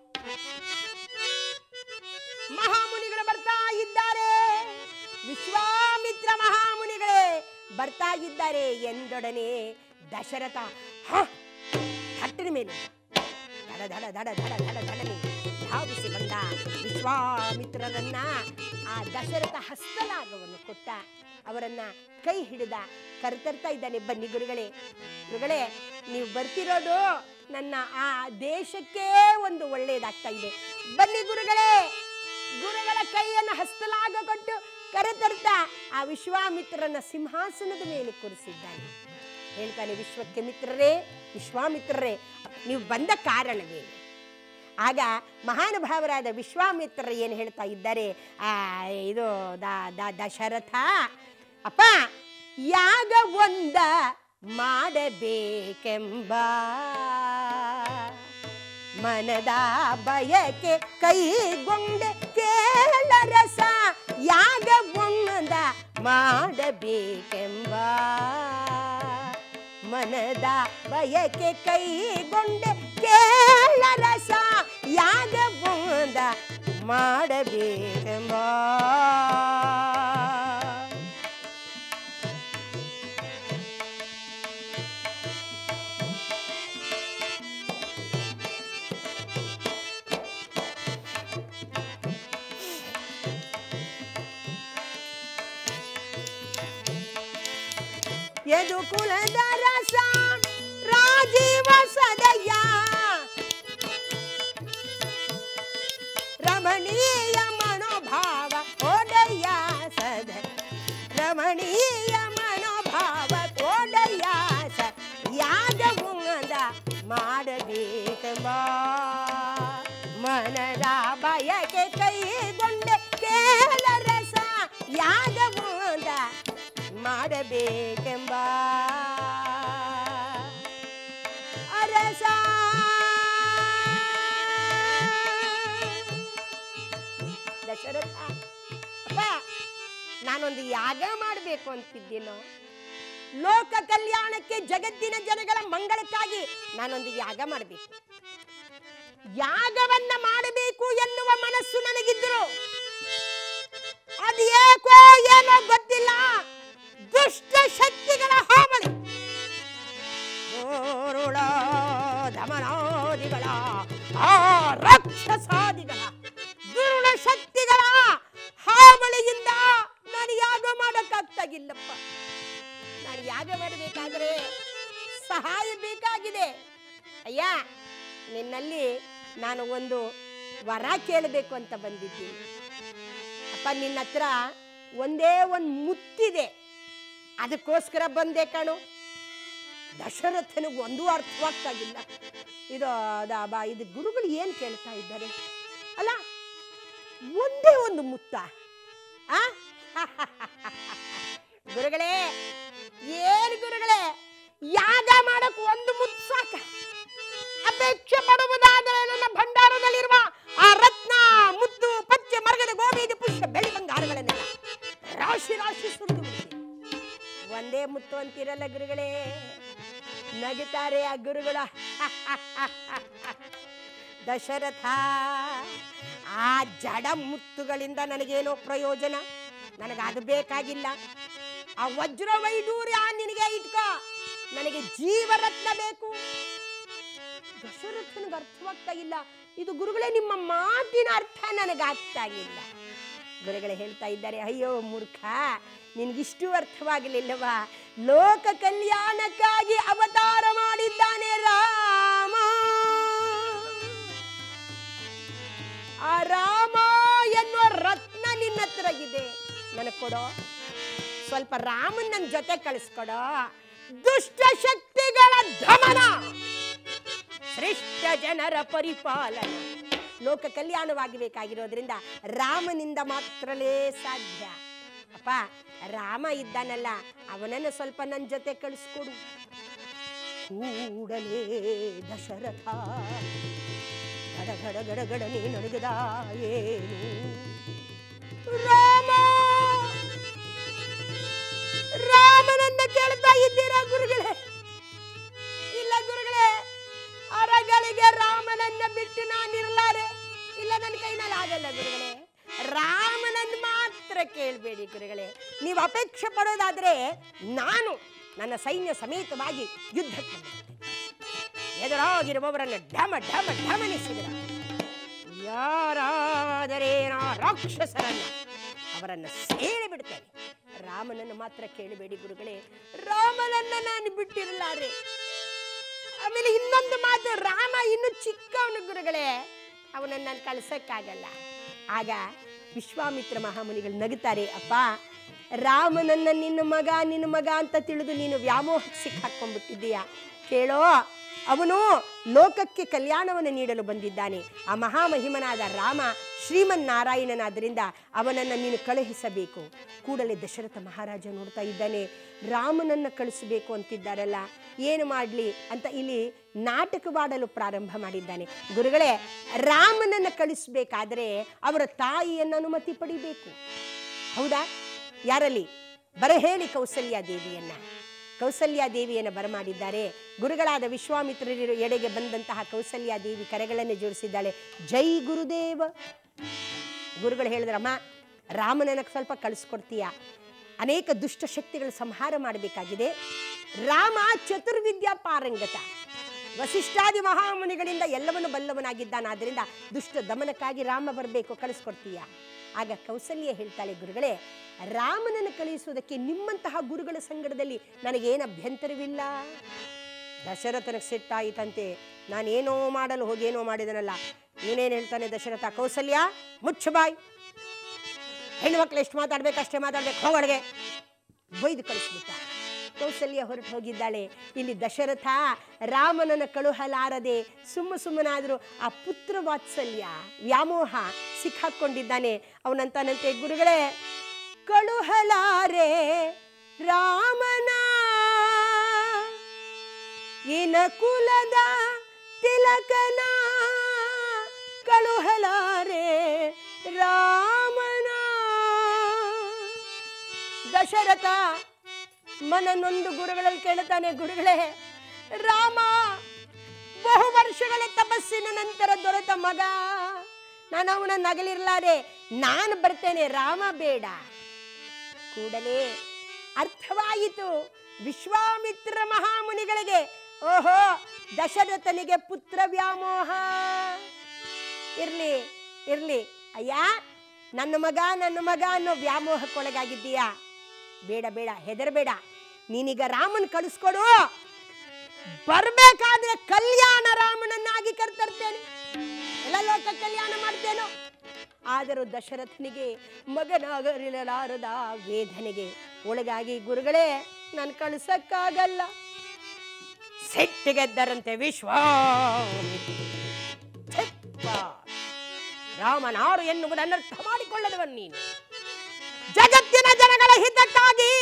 ಮಹಾಮುನಿಗಳು ಬರ್ತಾ ಇದ್ದಾರೆ ವಿಶ್ವಾಮಿತ್ರ ಮಹಾಮುನಿಗಳೇ ಬರ್ತಾ ಇದ್ದಾರೆ ಎಂದೊಡನೆ ದಶರಥ ಹ ಹಟ್ಟಿನ ಮೇಲೆ ದಡ ದಡ ದಡ ದಡ ದಡ ದಡನೆ ಧಾವಿಸಿ ಬಂದ ವಿಶ್ವಾಮಿತ್ರರನ್ನ ಆ ದಶರಥ ಹಸ್ತಲಾಗವನ್ನು ಕೊಟ್ಟ ಅವರನ್ನ ಕೈ ಹಿಡಿದ ಕರ್ತರ್ತಾ ಇದ್ದಾನೆ ಬನ್ನಿ ಗುರುಗಳೇ ಗುರುಗಳೇ ನೀವು ಬರ್ತಿರೋದು ನನ್ನ ಆ ದೇಶಕ್ಕೆ ಒಂದು ಒಳ್ಳೆಯದಾಗ್ತಾ ಇದೆ ಬನ್ನಿ ಗುರುಗಳೇ ಗುರುಗಳ ಕೈಯನ್ನು ಹಸ್ತಲಾಗ ಕೊಟ್ಟು ಕರೆತರ್ತಾ ಆ ವಿಶ್ವಾಮಿತ್ರನ ಸಿಂಹಾಸನದ ಮೇಲೆ ಕೂರಿಸಿದ್ದಾನೆ ಹೇಳ್ತಾನೆ ವಿಶ್ವಕ್ಕೆ ಮಿತ್ರರೇ ವಿಶ್ವಾಮಿತ್ರರೇ ನೀವು ಬಂದ ಕಾರಣವೇನು ಆಗ ಮಹಾನುಭಾವರಾದ ವಿಶ್ವಾಮಿತ್ರರು ಏನು ಹೇಳ್ತಾ ಇದ್ದಾರೆ ಆ ಇದು ದ- ದ- ದಶರಥ ಅಪ್ಪ ಯಾಗ ಒಂದ ಮಾಡಬೇಕೆಂಬ ಮನದ ಬಯಕೆ ಕೈಗೊಂಡೆ ಕೇಳರಸ ಯಾಗ ಒಂದ ಮಾಡಬೇಕೆಂಬ ಮನದ ಬಯಕೆ ಕೈಗೊಂಡೆ ಕೇಳರಸ ಯಾಗ ಒಂದ ಮಾಡಬೇಕೆಂಬ ಯದು ಕುಲದ ರಸ ರಾಜೀವ ಸದಯ ರಮಣೀಯ ಮನೋಭಾವ ಮನೋಭಾವ ಒಡೆಯ ಸದ ರಮಣೀಯ ಮನೋಭಾವ ಒಡೆಯ ಸ ಯಾದವುಂಗದ ಮಾಡಬೇಕೆಂಬ ಮನದ ಬಯಕೆ ಕೈಗೊಂಡೆ ಕೇಳರಸ ಯಾದವುಂದ ಮಾಡಬೇಕೆಂಬ ಅರಸ ದಶರಥ ಅಪ್ಪ ನಾನೊಂದು ಯಾಗ ಮಾಡಬೇಕು ಅಂತಿದ್ದೀನೋ ಲೋಕ ಕಲ್ಯಾಣಕ್ಕೆ ಜಗತ್ತಿನ ಜನಗಳ ಮಂಗಳಕ್ಕಾಗಿ ನಾನೊಂದು ಯಾಗ ಮಾಡಬೇಕು ಯಾಗವನ್ನ ಮಾಡಬೇಕು ಎನ್ನುವ ಮನಸ್ಸು ನನಗಿದ್ರು ಅದು ಏಕೋ ಏನೋ ಗೊತ್ತಿಲ್ಲ ದುಷ್ಟ ಶಕ್ತಿಗಳ ಹಾವಳಿ ಗೋರುಳ ದಮನಾದಿಗಳ ಆ ರಾಕ್ಷಸಾದಿಗಳ ದುರುಳ ಶಕ್ತಿಗಳ ಹಾವಳಿಯಿಂದ ನಾನು ಯಾಗ ಮಾಡಕ್ಕಾಗ್ತಾಗಿಲ್ಲಪ್ಪ ನಾನು ಯಾಗ ಮಾಡಬೇಕಾದ್ರೆ ಸಹಾಯ ಬೇಕಾಗಿದೆ ಅಯ್ಯ ನಿನ್ನಲ್ಲಿ ನಾನು ಒಂದು ವರ ಕೇಳಬೇಕು ಅಂತ ಬಂದಿದ್ದೀನಿ ಅಪ್ಪ ನಿನ್ನ ಹತ್ರ ಒಂದೇ ಒಂದು ಮುತ್ತಿದೆ ಅದಕ್ಕೋಸ್ಕರ ಬಂದೆ ಕಣು ದಶರಥನಿಗೆ ಒಂದು ಅರ್ಥವಾಗ್ತಾಗಿಲ್ಲ ಇದು ಅದ ಬಾ ಇದು ಗುರುಗಳು ಏನು ಕೇಳ್ತಾ ಇದ್ದಾರೆ ಅಲ್ಲ ಒಂದೇ ಒಂದು ಮುತ್ತ ಆ ಗುರುಗಳೇ ಏನು ಗುರುಗಳೇ ಯಾಗ ಮಾಡಕ್ ಒಂದು ಮುತ್ತು ಸಾಕ ಅಪೇಕ್ಷೆ ಪಡುವುದಾದರೆ ನನ್ನ ಭಂಡಾರದಲ್ಲಿರುವ ಆ ರತ್ನ ಮುತ್ತು ಪಚ್ಚೆ ಮರಗದ ಗೋಬೀಜ ಪುಷ್ಪ ಬೆಳ್ಳಿ ಬಂಗಾರಗಳನ್ನೆಲ್ಲ ರಾಶಿ ರಾಶಿ ಸುರಿದು ಬಿಡ್ತೀನಿ ಒಂದೇ ಮುತ್ತು ಅಂತಿರಲ್ಲ ಗುರುಗಳೇ ನಗುತ್ತಾರೆ ಆ ಗುರುಗಳ ದಶರಥ ಆ ಜಡ ಮುತ್ತುಗಳಿಂದ ನನಗೇನೋ ಪ್ರಯೋಜನ ನನಗೆ ಅದು ಬೇಕಾಗಿಲ್ಲ ಆ ವಜ್ರ ವೈಡೂರ್ಯ ನಿನಗೆ ಇಟ್ಕೋ ನನಗೆ ಜೀವರತ್ನ ಬೇಕು ದಶರಥನಿಗೆ ಅರ್ಥವಾಗ್ತಾ ಇಲ್ಲ ಇದು ಗುರುಗಳೇ ನಿಮ್ಮ ಮಾತಿನ ಅರ್ಥ ನನಗಾಗ್ತಾ ಇಲ್ಲ ಗುರುಗಳೇ ಹೇಳ್ತಾ ಇದ್ದಾರೆ ಅಯ್ಯೋ ಮೂರ್ಖ ನಿನ್ಗಿಷ್ಟು ಅರ್ಥವಾಗಲಿಲ್ಲವಾ ಲೋಕ ಕಲ್ಯಾಣಕ್ಕಾಗಿ ಅವತಾರ ಮಾಡಿದ್ದಾನೆ ರಾಮ ಆ ರಾಮ ಎನ್ನುವ ರತ್ನ ನಿನ್ನ ಹತ್ರ ಇದೆ ನನಗೆ ಕೊಡೋ ಸ್ವಲ್ಪ ರಾಮನ್ ನನ್ನ ಜೊತೆ ಕಳಿಸ್ಕೊಡೋ ದುಷ್ಟ ಶಕ್ತಿಗಳ ದಮನ ಶ್ರೇಷ್ಠ ಜನರ ಪರಿಪಾಲನ ಲೋಕ ಕಲ್ಯಾಣವಾಗಬೇಕಾಗಿರೋದ್ರಿಂದ ರಾಮನಿಂದ ಮಾತ್ರಲೇ ಸಾಧ್ಯ ಅಪ್ಪ ರಾಮ ಇದ್ದಾನಲ್ಲ ಅವನನ್ನು ಸ್ವಲ್ಪ ನನ್ನ ಜೊತೆ ಕಳಿಸ್ಕೊಡು ಕೂಡಲೇ ದಶರಥ ಗಡ ಗಡ ಗಡ ಗಡನೆ ನಡುಗದ ಏನು ರಾಮ ರಾಮನನ್ನ ಕೇಳ್ತಾ ಇದ್ದೀರಾ ಗುರುಗಳೇ ಇಲ್ಲ ಗುರುಗಳೇ ಅರಗಳಿಗೆ ರಾಮನನ್ನ ಬಿಟ್ಟು ನಾನಿರಲಾರೆ ಇಲ್ಲ ನನ್ನ ಕೈನಲ್ಲಿ ಆಗಲ್ಲ ಗುರುಗಳೇ ರಾಮನನ್ನ ಮಾತ್ರ ಕೇಳಬೇಡಿ ಗುರುಗಳೇ ನೀವು ಅಪೇಕ್ಷೆ ಪಡೋದಾದ್ರೆ ನಾನು ನನ್ನ ಸೈನ್ಯ ಸಮೇತವಾಗಿ ಯುದ್ಧಕ್ಕೆ ಬಂದಿರ್ತೇನೆ. ಎದುರಾಗಿರುವವರನ್ನು ಢಮ ಢಮ ಢಮನಿಸಿದ ಯಾರಾದರೇನ ರಾಕ್ಷಸರನ್ನ ಅವರನ್ನ ಸೇರಿ ಬಿಡ್ತೇನೆ ರಾಮನನ್ನು ಮಾತ್ರ ಕೇಳಬೇಡಿ ಗುರುಗಳೇ ರಾಮನನ್ನ ನಾನು ಬಿಟ್ಟಿರಲಾರೆ ಆಮೇಲೆ ಇನ್ನೊಂದು ಮಾತು ರಾಮ ಇನ್ನು ಚಿಕ್ಕವನು ಗುರುಗಳೇ ಅವನನ್ನು ನಾನು ಕಳ್ಸಕ್ಕಾಗಲ್ಲ ಆಗ ವಿಶ್ವಾಮಿತ್ರ ಮಹಾಮುನಿಗಳು ನಗುತ್ತಾರೆ ಅಪ್ಪ ರಾಮನನ್ನ ನಿನ್ನ ಮಗ ನಿನ್ನ ಮಗ ಅಂತ ತಿಳಿದು ನೀನು ವ್ಯಾಮೋಹಕ್ಕೆ ಸಿಕ್ಕಾಕೊಂಡ್ಬಿಟ್ಟಿದ್ದೀಯ ಕೇಳೋ ಅವನು ಲೋಕಕ್ಕೆ ಕಲ್ಯಾಣವನ್ನು ನೀಡಲು ಬಂದಿದ್ದಾನೆ ಆ ಮಹಾಮಹಿಮನಾದ ರಾಮ ಶ್ರೀಮನ್ನಾರಾಯಣನಾದ್ದರಿಂದ ಅವನನ್ನು ನೀನು ಕಳುಹಿಸಬೇಕು ಕೂಡಲೇ ದಶರಥ ಮಹಾರಾಜ ನೋಡ್ತಾ ಇದ್ದಾನೆ ರಾಮನನ್ನು ಕಳಿಸಬೇಕು ಅಂತಿದ್ದಾರಲ್ಲ ಏನು ಮಾಡಲಿ ಅಂತ ಇಲ್ಲಿ ನಾಟಕವಾಡಲು ಪ್ರಾರಂಭ ಮಾಡಿದ್ದಾನೆ ಗುರುಗಳೇ ರಾಮನನ್ನು ಕಳಿಸಬೇಕಾದ್ರೆ ಅವರ ತಾಯಿಯನ್ನು ಅನುಮತಿ ಪಡಿಬೇಕು ಹೌದಾ ಯಾರಲ್ಲಿ ಬರ ಹೇಳಿ ಕೌಸಲ್ಯ ದೇವಿಯನ್ನ ಕೌಸಲ್ಯ ದೇವಿಯನ್ನು ಬರಮಾಡಿದ್ದಾರೆ ಗುರುಗಳಾದ ವಿಶ್ವಾಮಿತ್ರರ ಎಡೆಗೆ ಬಂದಂತಹ ಕೌಸಲ್ಯ ದೇವಿ ಕರೆಗಳನ್ನು ಜೋಡಿಸಿದ್ದಾಳೆ ಜೈ ಗುರುದೇವ ಗುರುಗಳು ಹೇಳಿದ್ರಮ್ಮ ರಾಮನನ್ನ ಸ್ವಲ್ಪ ಕಳಿಸ್ಕೊಡ್ತೀಯ ಅನೇಕ ದುಷ್ಟ ಶಕ್ತಿಗಳ ಸಂಹಾರ ಮಾಡಬೇಕಾಗಿದೆ ರಾಮ ಚತುರ್ವಿದ್ಯಾ ಪಾರಂಗತ ವಸಿಷ್ಠಾದಿ ಮಹಾಮುನಿಗಳಿಂದ ಎಲ್ಲವನ್ನು ಬಲ್ಲವನಾಗಿದ್ದಾನಾದ್ರಿಂದ ದುಷ್ಟ ದಮನಕ್ಕಾಗಿ ರಾಮ ಬರಬೇಕು ಕಳಿಸ್ಕೊಡ್ತೀಯ ಆಗ ಕೌಸಲ್ಯ ಹೇಳ್ತಾಳೆ ಗುರುಗಳೇ ರಾಮನನ್ನು ಕಳುಹಿಸುವುದಕ್ಕೆ ನಿಮ್ಮಂತಹ ಗುರುಗಳ ಸಂಗಡದಲ್ಲಿ ನನಗೇನು ಅಭ್ಯಂತರವಿಲ್ಲ ದಶರಥನಿಗೆ ಸಿಟ್ಟಾಯಿತಂತೆ ನಾನೇನೋ ಮಾಡಲು ಹೋಗೇನೋ ಮಾಡಿದನಲ್ಲ ಇವನೇನು ಹೇಳ್ತಾನೆ ದಶರಥ ಕೌಸಲ್ಯ ಮುಚ್ಚು ಬಾಯ್ ಹೆಣ್ಮಕ್ಳು ಎಷ್ಟು ಮಾತಾಡ್ಬೇಕು ಅಷ್ಟೇ ಮಾತಾಡ್ಬೇಕು ಹೋಗೊಳಗೆ ಬೈದು ಕಳಿಸ್ಬಿಟ್ಟ ಕೌಸಲ್ಯ ಹೊರಟು ಹೋಗಿದ್ದಾಳೆ ಇಲ್ಲಿ ದಶರಥ ರಾಮನನ್ನ ಕಳುಹಲಾರದೆ ಸುಮ್ಮ ಸುಮ್ಮನಾದರೂ ಆ ಪುತ್ರ ವಾತ್ಸಲ್ಯ ವ್ಯಾಮೋಹ ಸಿಕ್ಕಾಕೊಂಡಿದ್ದಾನೆ ಅವನಂತಾನಂತೆ ಗುರುಗಳೇ ಕಳುಹಲಾರೆ ರಾಮನ ಇನ ಕುಲದ ತಿಲಕನ ಕಳುಹಲಾರೆ ರಾಮನ ದಶರಥ ಮನನೊಂದು ಗುರುಗಳಲ್ಲಿ ಕೇಳುತ್ತಾನೆ ಗುರುಗಳೇ ರಾಮ ಬಹು ವರ್ಷಗಳ ತಪಸ್ಸಿನ ನಂತರ ದೊರೆತ ಮಗ ನಾನು ಅವನ ನಗಲಿರ್ಲಾರೆ ನಾನು ಬರ್ತೇನೆ ರಾಮ ಬೇಡ ಕೂಡಲೇ ಅರ್ಥವಾಯಿತು ವಿಶ್ವಾಮಿತ್ರ ಮಹಾಮುನಿಗಳಿಗೆ ಓಹೋ ದಶರಥನಿಗೆ ಪುತ್ರ ವ್ಯಾಮೋಹ ಇರ್ಲಿ ಇರ್ಲಿ ಅಯ್ಯ ನನ್ನ ಮಗ ನನ್ನ ಮಗ ಅನ್ನೋ ವ್ಯಾಮೋಹಕ್ಕೊಳಗಾಗಿದ್ದೀಯಾ ಬೇಡ ಬೇಡ ಹೆದರಬೇಡ ನೀನೀಗ ರಾಮನ್ ಕಳಿಸ್ಕೊಡು ಬರ್ಬೇಕಾದ್ರೆ ಕಲ್ಯಾಣ ರಾಮನನ್ನಾಗಿ ಕರ್ತರ್ತೇನೆ ಎಲ್ಲ ಲೋಕ ಕಲ್ಯಾಣ ಮಾಡ್ತೇನೋ ಆದರೂ ದಶರಥನಿಗೆ ಮಗನಾಗಲಿರಲಾರದ ವೇದನೆಗೆ ಒಳಗಾಗಿ ಗುರುಗಳೇ ನಾನು ಕಳಿಸಕ್ಕಾಗಲ್ಲ ಸಿಟ್ಟಿಗೆದ್ದರಂತೆ ವಿಶ್ವಾಮಿತ್ರ ಛೆಪ್ಪ. ರಾಮನಾರು ಎನ್ನುವುದನ್ನು ಅರ್ಥ ಮಾಡಿಕೊಳ್ಳದವನ್ ನೀನು ಜಗತ್ತಿನ ಜನಗಳ ಹಿತಕ್ಕಾಗಿ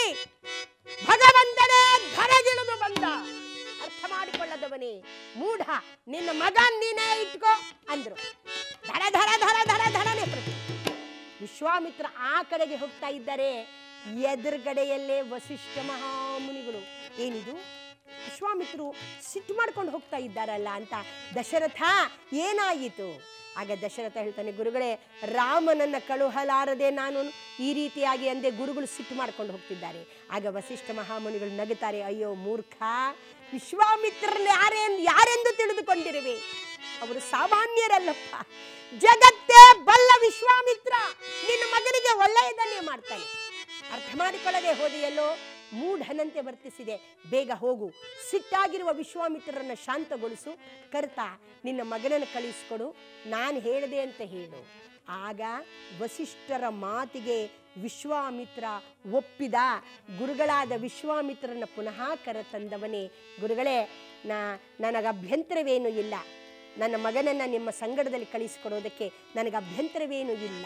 ಭಗವಂತನೇ ಧರೆಗಿಳಿದು ಬಂದ ಅರ್ಥ ಮಾಡಿಕೊಳ್ಳದವನೇ ಮೂಢ ನಿನ್ನ ಮಗ ನೀನೇ ಇಟ್ಕೋ ಅಂದ್ರು ಧರ ಧರ ಧರ ಧರ ಧರನೆ ಪ್ರತಿ ವಿಶ್ವಾಮಿತ್ರ ಆ ಕಡೆಗೆ ಹೋಗ್ತಾ ಇದ್ದಾರೆ ಎದುರುಗಡೆಯಲ್ಲೇ ವಸಿಷ್ಠ ಮಹಾಮುನಿಗಳು ಏನಿದು ವಿಶ್ವಾಮಿತ್ರರು ಸಿಟ್ಟು ಮಾಡ್ಕೊಂಡು ಹೋಗ್ತಾ ಇದ್ದಾರಲ್ಲ ಅಂತ ದಶರಥ ಏನಾಯಿತು ಆಗ ದಶರಥ ಹೇಳ್ತಾನೆ ಗುರುಗಳೇ ರಾಮನನ್ನ ಕಳುಹಲಾರದೆ ನಾನು ಈ ರೀತಿಯಾಗಿ ಅಂದೆ ಗುರುಗಳು ಸಿಟ್ಟು ಮಾಡ್ಕೊಂಡು ಹೋಗ್ತಿದ್ದಾರೆ ಆಗ ವಸಿಷ್ಠ ಮಹಾಮುನಿಗಳು ನಗುತ್ತಾರೆ ಅಯ್ಯೋ ಮೂರ್ಖ ವಿಶ್ವಾಮಿತ್ರರನ್ನ ಯಾರೆಂದು ಯಾರೆಂದು ತಿಳಿದುಕೊಂಡಿರುವೆ ಅವರು ಸಾಮಾನ್ಯರಲ್ಲಪ್ಪ ಜಗತ್ತೇ ಬಲ್ಲ ವಿಶ್ವಾಮಿತ್ರ ನಿನ್ನ ಮಗನಿಗೆ ಒಳ್ಳೆಯದನ್ನೇ ಮಾಡ್ತಾನೆ ಅರ್ಥ ಮಾಡಿಕೊಳ್ಳದೆ ಹೋದೆಯಲ್ಲೋ ಮೂಢನಂತೆ ವರ್ತಿಸಿದೆ ಬೇಗ ಹೋಗು ಸಿಟ್ಟಾಗಿರುವ ವಿಶ್ವಾಮಿತ್ರರನ್ನ ಶಾಂತಗೊಳಿಸು ಕರ್ತ ನಿನ್ನ ಮಗನನ್ನು ಕಳಿಸ್ಕೊಡು ನಾನು ಹೇಳಿದೆ ಅಂತ ಹೇಳು ಆಗ ವಸಿಷ್ಠರ ಮಾತಿಗೆ ವಿಶ್ವಾಮಿತ್ರ ಒಪ್ಪಿದ ಗುರುಗಳಾದ ವಿಶ್ವಾಮಿತ್ರನ ಪುನಃ ಕರೆತಂದವನೇ ಗುರುಗಳೇ ನಾ ನನಗೆ ಅಭ್ಯಂತರವೇನೂ ಇಲ್ಲ ನನ್ನ ಮಗನನ್ನ ನಿಮ್ಮ ಸಂಗಡದಲ್ಲಿ ಕಳಿಸಿಕೊಡೋದಕ್ಕೆ ನನಗೆ ಅಭ್ಯಂತರವೇನೂ ಇಲ್ಲ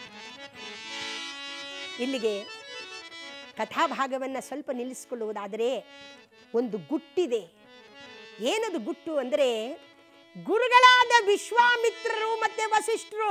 ಇಲ್ಲಿಗೆ ಕಥಾಭಾಗವನ್ನು ಸ್ವಲ್ಪ ನಿಲ್ಲಿಸಿಕೊಳ್ಳುವುದಾದರೆ ಒಂದು ಗುಟ್ಟಿದೆ ಏನದು ಗುಟ್ಟು ಅಂದರೆ ಗುರುಗಳಾದ ವಿಶ್ವಾಮಿತ್ರರು ಮತ್ತೆ ವಸಿಷ್ಠರು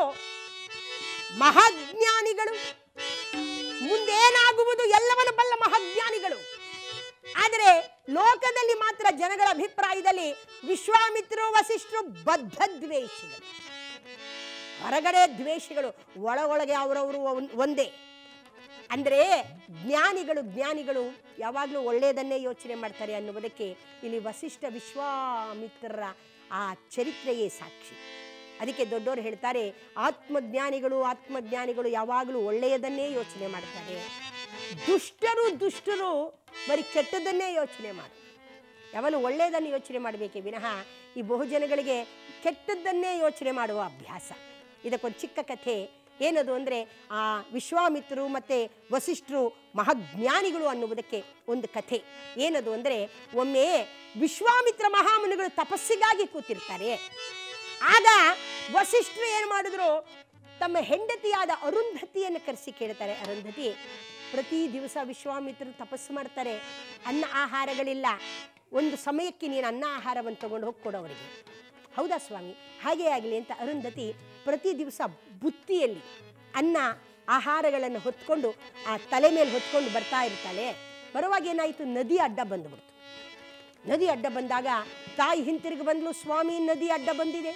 ಮಹಾಜ್ಞಾನಿಗಳು ಮುಂದೇನಾಗುವುದು ಎಲ್ಲವನ್ನು ಬಲ್ಲ ಮಹಾಜ್ಞಾನಿಗಳು ಆದರೆ ಲೋಕದಲ್ಲಿ ಮಾತ್ರ ಜನಗಳ ಅಭಿಪ್ರಾಯದಲ್ಲಿ ವಿಶ್ವಾಮಿತ್ರರು ವಸಿಷ್ಠರು ಬದ್ಧ ದ್ವೇಷಿಗಳು ಹೊರಗಡೆ ದ್ವೇಷಿಗಳು ಒಳ ಒಳಗೆ ಅವರವರು ಒಂದೇ ಅಂದರೆ ಜ್ಞಾನಿಗಳು ಜ್ಞಾನಿಗಳು ಯಾವಾಗಲೂ ಒಳ್ಳೆಯದನ್ನೇ ಯೋಚನೆ ಮಾಡ್ತಾರೆ ಅನ್ನುವುದಕ್ಕೆ ಇಲ್ಲಿ ವಸಿಷ್ಠ ವಿಶ್ವಾಮಿತ್ರರ ಆ ಚರಿತ್ರೆಯೇ ಸಾಕ್ಷಿ ಅದಕ್ಕೆ ದೊಡ್ಡವರು ಹೇಳ್ತಾರೆ ಆತ್ಮಜ್ಞಾನಿಗಳು ಆತ್ಮಜ್ಞಾನಿಗಳು ಯಾವಾಗಲೂ ಒಳ್ಳೆಯದನ್ನೇ ಯೋಚನೆ ಮಾಡ್ತಾರೆ ದುಷ್ಟರು ದುಷ್ಟರು ಬರೀ ಕೆಟ್ಟದನ್ನೇ ಯೋಚನೆ ಮಾಡಿ ಯಾವನು ಒಳ್ಳೆಯದನ್ನು ಯೋಚನೆ ಮಾಡಬೇಕೇ ವಿನಃ ಈ ಬಹುಜನಗಳಿಗೆ ಕೆಟ್ಟದ್ದನ್ನೇ ಯೋಚನೆ ಮಾಡುವ ಅಭ್ಯಾಸ ಇದಕ್ಕೊಂದು ಚಿಕ್ಕ ಕಥೆ ಏನದು ಅಂದರೆ ಆ ವಿಶ್ವಾಮಿತ್ರರು ಮತ್ತು ವಸಿಷ್ಠರು ಮಹಾಜ್ಞಾನಿಗಳು ಅನ್ನುವುದಕ್ಕೆ ಒಂದು ಕಥೆ ಏನದು ಅಂದರೆ ಒಮ್ಮೆ ವಿಶ್ವಾಮಿತ್ರ ಮಹಾಮುನಿಗಳು ತಪಸ್ಸಿಗಾಗಿ ಕೂತಿರ್ತಾರೆ ಆಗ ವಸಿಷ್ಠರು ಏನು ಮಾಡಿದ್ರು ತಮ್ಮ ಹೆಂಡತಿಯಾದ ಅರುಂಧತಿಯನ್ನು ಕರೆಸಿ ಕೇಳ್ತಾರೆ ಅರುಂಧತಿ ಪ್ರತಿ ದಿವಸ ವಿಶ್ವಾಮಿತ್ರರು ತಪಸ್ಸು ಮಾಡ್ತಾರೆ ಅನ್ನ ಆಹಾರಗಳಿಲ್ಲ ಒಂದು ಸಮಯಕ್ಕೆ ನೀನು ಅನ್ನ ಆಹಾರವನ್ನು ತಗೊಂಡು ಹೋಗಿ ಕೊಡು ಅವರಿಗೆ ಹೌದಾ ಸ್ವಾಮಿ ಹಾಗೇ ಆಗಲಿ ಅಂತ ಅರುಂಧತಿ ಪ್ರತಿ ದಿವಸ ಬುತ್ತಿಯಲ್ಲಿ ಅನ್ನ ಆಹಾರಗಳನ್ನು ಹೊತ್ಕೊಂಡು ಆ ತಲೆ ಮೇಲೆ ಹೊತ್ಕೊಂಡು ಬರ್ತಾ ಇರ್ತಾಳೆ ಬರುವಾಗ ಏನಾಯಿತು ನದಿ ಅಡ್ಡ ಬಂದುಬಿಡ್ತು ನದಿ ಅಡ್ಡ ಬಂದಾಗ ತಾಯಿ ಹಿಂತಿರುಗಿ ಬಂದ್ಲು ಸ್ವಾಮಿ ನದಿ ಅಡ್ಡ ಬಂದಿದೆ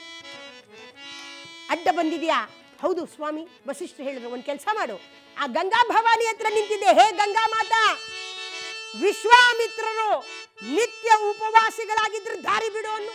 ಅಡ್ಡ ಬಂದಿದ್ಯಾ ಹೌದು ಸ್ವಾಮಿ ವಸಿಷ್ಠ ಹೇಳಿದ್ರು ಒಂದು ಕೆಲಸ ಮಾಡು ಆ ಗಂಗಾ ಭವಾನಿ ಹತ್ರ ನಿಂತಿದ್ದೆ ಹೇ ಗಂಗಾ ಮಾತಾ ವಿಶ್ವಾಮಿತ್ರರು ನಿತ್ಯ ಉಪವಾಸಿಗಳಾಗಿದ್ರು ದಾರಿ ಬಿಡು ಅನ್ನು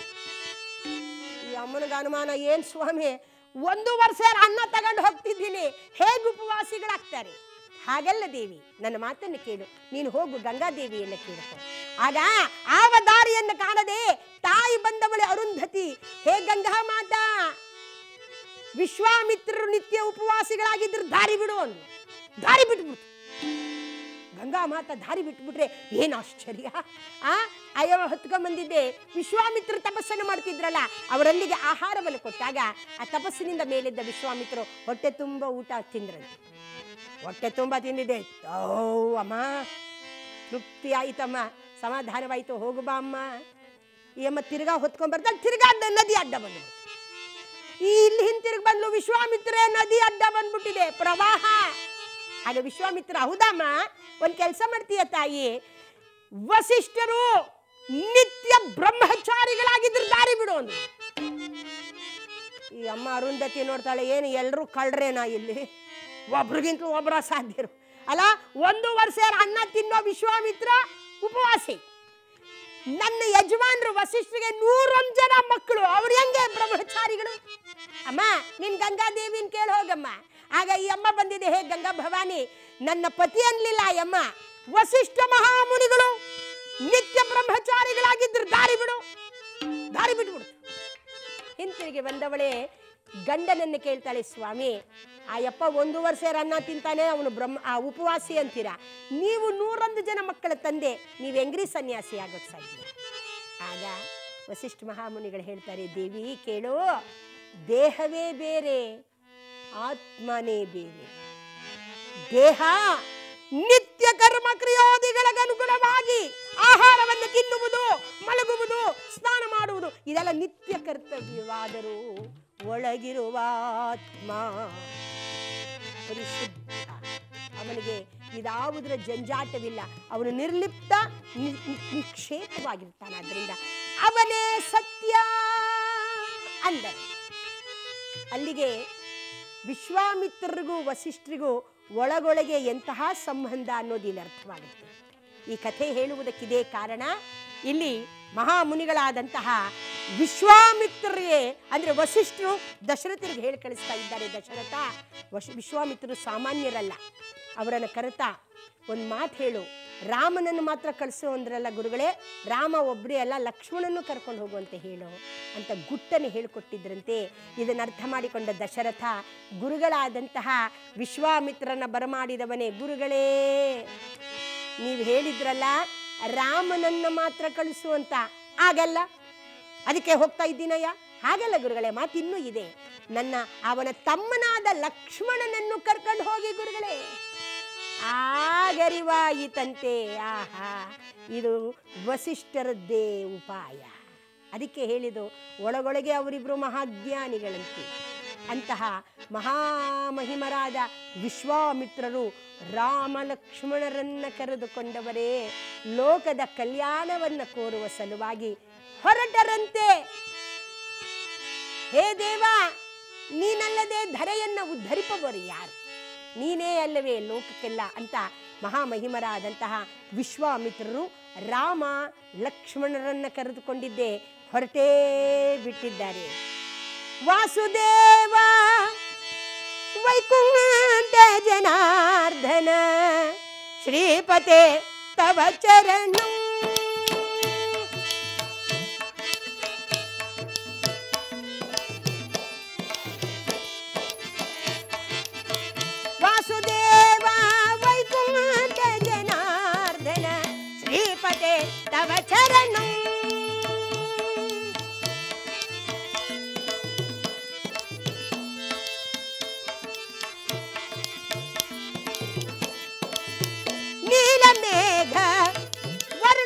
ಈ ಅಮ್ಮನಿಗೆ ಅನುಮಾನ ಏನ್ ಸ್ವಾಮಿ ಒಂದು ವರ್ಷ ಅನ್ನ ತಗೊಂಡು ಹೋಗ್ತಿದ್ದೀನಿ ಹೇಗೆ ಉಪವಾಸಿಗಳಾಗ್ತಾರೆ ಹಾಗಲ್ಲ ದೇವಿ ನನ್ನ ಮಾತನ್ನು ಕೇಳು ನೀನು ಹೋಗು ಗಂಗಾದೇವಿಯನ್ನು ಕೇಳ್ಕೊ ಆಗ ಆವ ದಾರಿಯನ್ನು ಕಾಣದೆ ತಾಯಿ ಬಂದವಳೆ ಅರುಂಧತಿ ಹೇ ಗಂಗಾ ಮಾತಾ ವಿಶ್ವಾಮಿತ್ರರು ನಿತ್ಯ ಉಪವಾಸಿಗಳಾಗಿದ್ರು ದಾರಿ ಬಿಡು ಅಂದ್ರು ದಾರಿ ಬಿಟ್ಬಿಡ್ತು ಗಂಗಾ ಮಾತಾ ದಾರಿ ಬಿಟ್ಬಿಟ್ರೆ ಏನು ಆಶ್ಚರ್ಯ ಆ ಅಯ್ಯವ ಹೊತ್ಕೊಂಡ್ಬಂದಿದ್ದೆ ವಿಶ್ವಾಮಿತ್ರ ತಪಸ್ಸನ್ನು ಮಾಡ್ತಿದ್ರಲ್ಲ ಅವರಲ್ಲಿಗೆ ಆಹಾರವನ್ನು ಕೊಟ್ಟಾಗ ಆ ತಪಸ್ಸಿನಿಂದ ಮೇಲಿದ್ದ ವಿಶ್ವಾಮಿತ್ರರು ಹೊಟ್ಟೆ ತುಂಬ ಊಟ ತಿಂದ್ರಂತೆ ಹೊಟ್ಟೆ ತುಂಬ ತಿಂದಿದೆ ಓ ಅಮ್ಮ ತೃಪ್ತಿ ಆಯ್ತಮ್ಮ ಸಮಾಧಾನವಾಯ್ತು ಹೋಗು ಬಾ ಅಮ್ಮ ಈ ಅಮ್ಮ ತಿರ್ಗಾ ಹೊತ್ಕೊಂಡ್ಬರ್ದಾಗ ತಿರ್ಗಾ ಅಡ್ಡ ನದಿ ಅಡ್ಡ ಬಂದ್ಬಿಡ್ತು ಈ ಇಲ್ಲಿ ಹಿಂತಿರುಗಿ ಬಂದ್ಲು ವಿಶ್ವಾಮಿತ್ರೆ ನದಿ ಅಡ್ಡ ಬಂದ್ಬಿಟ್ಟಿದೆ ಪ್ರವಾಹ ಆಗ ವಿಶ್ವಾಮಿತ್ರ ಹೌದಮ್ಮ ಒಂದ್ ಕೆಲಸ ಮಾಡ್ತೀಯ ತಾಯಿ ವಸಿಷ್ಠರು ನಿತ್ಯ ಬ್ರಹ್ಮಚಾರಿಗಳಾಗಿದ್ರು ದಾರಿ ಬಿಡು ಅಂದ್ರು ಈ ಅಮ್ಮ ಅರುಂಧತಿ ನೋಡ್ತಾಳೆ ಏನು ಎಲ್ಲರೂ ಕಳ್ರೇನಾ ಇಲ್ಲಿ ಒಬ್ರಿಗಿಂತಲೂ ಒಬ್ಬರ ಸಾಧ್ಯರು ಅಲ್ಲ ಒಂದು ವರ್ಷ ಅನ್ನ ತಿನ್ನೋ ವಿಶ್ವಾಮಿತ್ರ ಉಪವಾಸಿ ನನ್ನ ಯಜಮಾನ್ರು ವಸಿಷ್ಠರಿಗೆ ನೂರೊಂದು ಜನ ಮಕ್ಕಳು ಅವ್ರು ಹೆಂಗೆ ಬ್ರಹ್ಮಚಾರಿಗಳು ಅಮ್ಮ ನಿನ್ ಗಂಗಾದೇವಿನ ಕೇಳಿ ಹೋಗಮ್ಮ ಆಗ ಈ ಅಮ್ಮ ಬಂದಿದೆ ಹೇ ಗಂಗಾ ಭವಾನಿ ನನ್ನ ಪತಿ ಅನ್ಲಿಲ್ಲ ಈ ಅಮ್ಮ ವಸಿಷ್ಠ ಮಹಾಮುನಿಗಳು ನಿತ್ಯ ಬ್ರಹ್ಮಚಾರಿಗಳಾಗಿದ್ರು ದಾರಿ ಬಿಡು ದಾರಿ ಬಿಟ್ಬಿಡು ಹಿಂತಿರುಗಿ ಬಂದವಳೆ ಗಂಡನನ್ನು ಕೇಳ್ತಾಳೆ ಸ್ವಾಮಿ ಆ ಯಪ್ಪ ಒಂದು ವರ್ಷ ಅನ್ನ ತಿಂತಾನೆ ಅವನು ಬ್ರಹ್ಮ ಆ ಉಪವಾಸಿ ಅಂತೀರಾ ನೀವು ನೂರೊಂದು ಜನ ಮಕ್ಕಳ ತಂದೆ ನೀವು ಹೆಂಗ್ರಿ ಸನ್ಯಾಸಿ ಆಗೋಕ್ಕೆ ಸಾಧ್ಯ ಆಗ ವಸಿಷ್ಠ ಮಹಾಮುನಿಗಳು ಹೇಳ್ತಾರೆ ದೇವಿ ಕೇಳು ದೇಹವೇ ಬೇರೆ ಆತ್ಮನೇ ಬೇರೆ ದೇಹ ನಿತ್ಯ ಕರ್ಮ ಕ್ರಿಯಾದಿಗಳಿಗನುಗುಣವಾಗಿ ಆಹಾರವನ್ನು ತಿನ್ನುವುದು ಮಲಗುವುದು ಸ್ನಾನ ಮಾಡುವುದು ಇದೆಲ್ಲ ನಿತ್ಯ ಕರ್ತವ್ಯವಾದರೂ ಒಳಗಿರುವ ಆತ್ಮ ಪರಿಶುದ್ಧ ಅವನಿಗೆ ಇದಾವುದರ ಜಂಜಾಟವಿಲ್ಲ ಅವನು ನಿರ್ಲಿಪ್ತ ನಿ- ನಿ- ನಿಕ್ಷೇಪವಾಗಿರ್ತಾನೆ ಆದ್ದರಿಂದ ಅವನೇ ಸತ್ಯ ಅಂದರೆ ಅಲ್ಲಿಗೆ ವಿಶ್ವಾಮಿತ್ರರಿಗೂ ವಸಿಷ್ಠರಿಗೂ ಒಳಗೊಳಗೆ ಎಂತಹ ಸಂಬಂಧ ಅನ್ನೋದು ಇಲ್ಲಿ ಅರ್ಥವಾಗುತ್ತೆ ಈ ಕಥೆ ಹೇಳುವುದಕ್ಕಿದೆ ಕಾರಣ ಇಲ್ಲಿ ಮಹಾಮುನಿಗಳಾದಂತಹ ವಿಶ್ವಾಮಿತ್ರರೇ ಅಂದ್ರೆ ವಸಿಷ್ಠರು ದಶರಥರಿಗೆ ಹೇಳಿ ಕಳಿಸ್ತಾ ಇದ್ದಾರೆ ದಶರಥ ವಶ ವಿಶ್ವಾಮಿತ್ರರು ಸಾಮಾನ್ಯರಲ್ಲ ಅವರನ್ನು ಕರೆತಾ ಒಂದು ಮಾತು ಹೇಳು ರಾಮನನ್ನು ಮಾತ್ರ ಕಳಿಸು ಅಂದ್ರಲ್ಲ ಗುರುಗಳೇ ರಾಮ ಒಬ್ಬರೇ ಅಲ್ಲ ಲಕ್ಷ್ಮಣನ್ನು ಕರ್ಕೊಂಡು ಹೋಗುವಂತೆ ಹೇಳು ಅಂತ ಗುಟ್ಟನ್ನು ಹೇಳಿಕೊಟ್ಟಿದ್ರಂತೆ ಇದನ್ನು ಅರ್ಥ ಮಾಡಿಕೊಂಡ ದಶರಥ ಗುರುಗಳಾದಂತಹ ವಿಶ್ವಾಮಿತ್ರನ ಬರಮಾಡಿದವನೇ ಗುರುಗಳೇ ನೀವು ಹೇಳಿದ್ರಲ್ಲ ರಾಮನನ್ನು ಮಾತ್ರ ಕಳಿಸು ಅಂತ ಆಗಲ್ಲ ಅದಕ್ಕೆ ಹೋಗ್ತಾ ಇದ್ದೀನಯ್ಯ ಹಾಗಲ್ಲ ಗುರುಗಳೇ ಮಾತು ಇನ್ನೂ ಇದೆ ನನ್ನ ಅವನ ತಮ್ಮನಾದ ಲಕ್ಷ್ಮಣನನ್ನು ಕರ್ಕೊಂಡು ಹೋಗಿ ಗುರುಗಳೇ ಆಗರಿವಾಯಿತಂತೆ ಆಹಾ ಇದು ವಸಿಷ್ಠರದ್ದೇ ಉಪಾಯ ಅದಕ್ಕೆ ಹೇಳಿದು ಒಳಗೊಳಗೆ ಅವರಿಬ್ರು ಮಹಾಜ್ಞಾನಿಗಳಂತೆ ಅಂತಹ ಮಹಾಮಹಿಮರಾದ ವಿಶ್ವಾಮಿತ್ರರು ರಾಮ ಲಕ್ಷ್ಮಣರನ್ನ ಕರೆದುಕೊಂಡವರೇ ಲೋಕದ ಕಲ್ಯಾಣವನ್ನ ಕೋರುವ ಸಲುವಾಗಿ ಹೊರಟರಂತೆ ಹೇ ದೇವ ನೀನಲ್ಲದೆ ಧರೆಯನ್ನ ಉದ್ಧರಿಪವರು ಯಾರು ನೀನೇ ಅಲ್ಲವೇ ಲೋಕಕ್ಕೆಲ್ಲ ಅಂತ ಮಹಾಮಹಿಮರಾದಂತಹ ವಿಶ್ವಾಮಿತ್ರರು ರಾಮ ಲಕ್ಷ್ಮಣರನ್ನ ಕರೆದುಕೊಂಡಿದ್ದೆ ಹೊರಟೇ ಬಿಟ್ಟಿದ್ದಾರೆ ವಾಸುದೇವ ವೈಕುಂಠ ಜನಾರ್ದನ ಶ್ರೀಪತೆ ತವ ಚರಣ ವಾಸುದೇವ ವೈಕುಂಠ ಜನಾರ್ದನ ಶ್ರೀಪತೆ ತವ ಚರಣ ನೀಲಮೇಘ ವರ್ಣ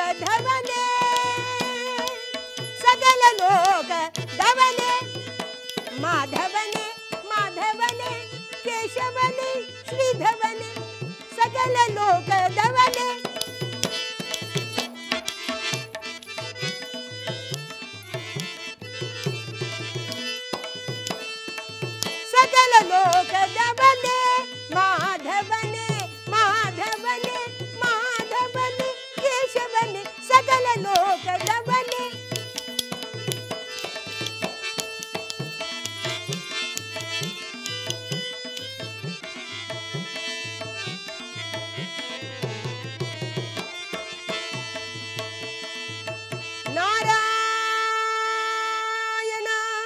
ಧವನೆ ಸಕಲ ಲೋಕ ಧವನೆ ಮಾಧವನೆ ಮಾಧವನೆ ಕೇಶವನೆ ಶ್ರೀಧವನೆ ಸಕಲ ಲೋಕ ಧವನೆ ಸಕಲ ಲೋಕದವನೇ ಮಾಧವನೇ ಮಾಧವನೇ ಮಾಧವನೇ ಕೇಶವನೇ ಸಕಲ ಲೋಕದವನೇ ನಾರಾಯಣ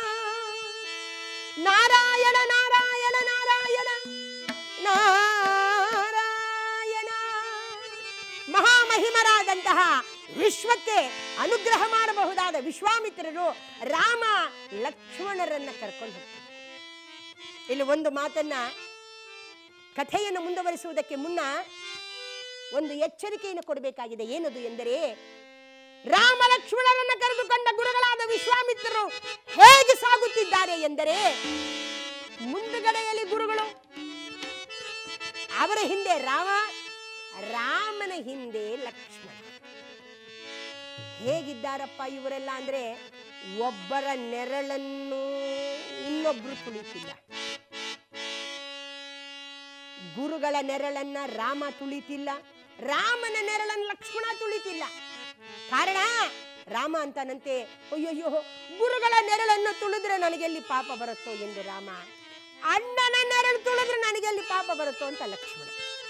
ನಾರಾಯಣ ನಾರಾಯಣ ನಾರಾಯಣ ನಾರಾಯಣ ಮಹಾಮಹಿಮರಾದಂತಹ ವಿಶ್ವಕ್ಕೆ ಅನುಗ್ರಹ ಮಾಡಬಹುದಾದ ವಿಶ್ವಾಮಿತ್ರರು ರಾಮ ಲಕ್ಷ್ಮಣರನ್ನ ಕರ್ಕೊಂಡು ಹೋಗ್ತಾರೆ ಇಲ್ಲಿ ಒಂದು ಮಾತನ್ನ ಕಥೆಯನ್ನು ಮುಂದುವರಿಸುವುದಕ್ಕೆ ಮುನ್ನ ಒಂದು ಎಚ್ಚರಿಕೆಯನ್ನು ಕೊಡಬೇಕಾಗಿದೆ ಏನದು ಎಂದರೆ ರಾಮ ಲಕ್ಷ್ಮಣರನ್ನ ಕರೆದುಕೊಂಡ ಗುರುಗಳಾದ ವಿಶ್ವಾಮಿತ್ರರು ಹೇಗೆ ಸಾಗುತ್ತಿದ್ದಾರೆ ಎಂದರೆ ಮುಂದುಗಡೆಯಲ್ಲಿ ಗುರುಗಳು ಅವರ ಹಿಂದೆ ರಾಮ ರಾಮನ ಹಿಂದೆ ಲಕ್ಷ್ಮಣ ಹೇಗಿದ್ದಾರಪ್ಪ ಇವರೆಲ್ಲ ಅಂದ್ರೆ ಒಬ್ಬರ ನೆರಳನ್ನು ಇನ್ನೊಬ್ರು ತುಳಿತಿಲ್ಲ ಗುರುಗಳ ನೆರಳನ್ನ ರಾಮ ತುಳಿತಿಲ್ಲ ರಾಮನ ನೆರಳನ್ನು ಲಕ್ಷ್ಮಣ ತುಳಿತಿಲ್ಲ ಕಾರಣ ರಾಮ ಅಂತಾನಂತೆ ಅಯ್ಯಯ್ಯೋ ಗುರುಗಳ ನೆರಳನ್ನು ತುಳಿದ್ರೆ ನನಗೆಲ್ಲಿ ಪಾಪ ಬರುತ್ತೋ ಎಂದು ರಾಮ ಅಣ್ಣನ ನೆರಳು ತುಳಿದ್ರೆ ನನಗೆಲ್ಲಿ ಪಾಪ ಬರುತ್ತೋ ಅಂತ ಲಕ್ಷ್ಮಣ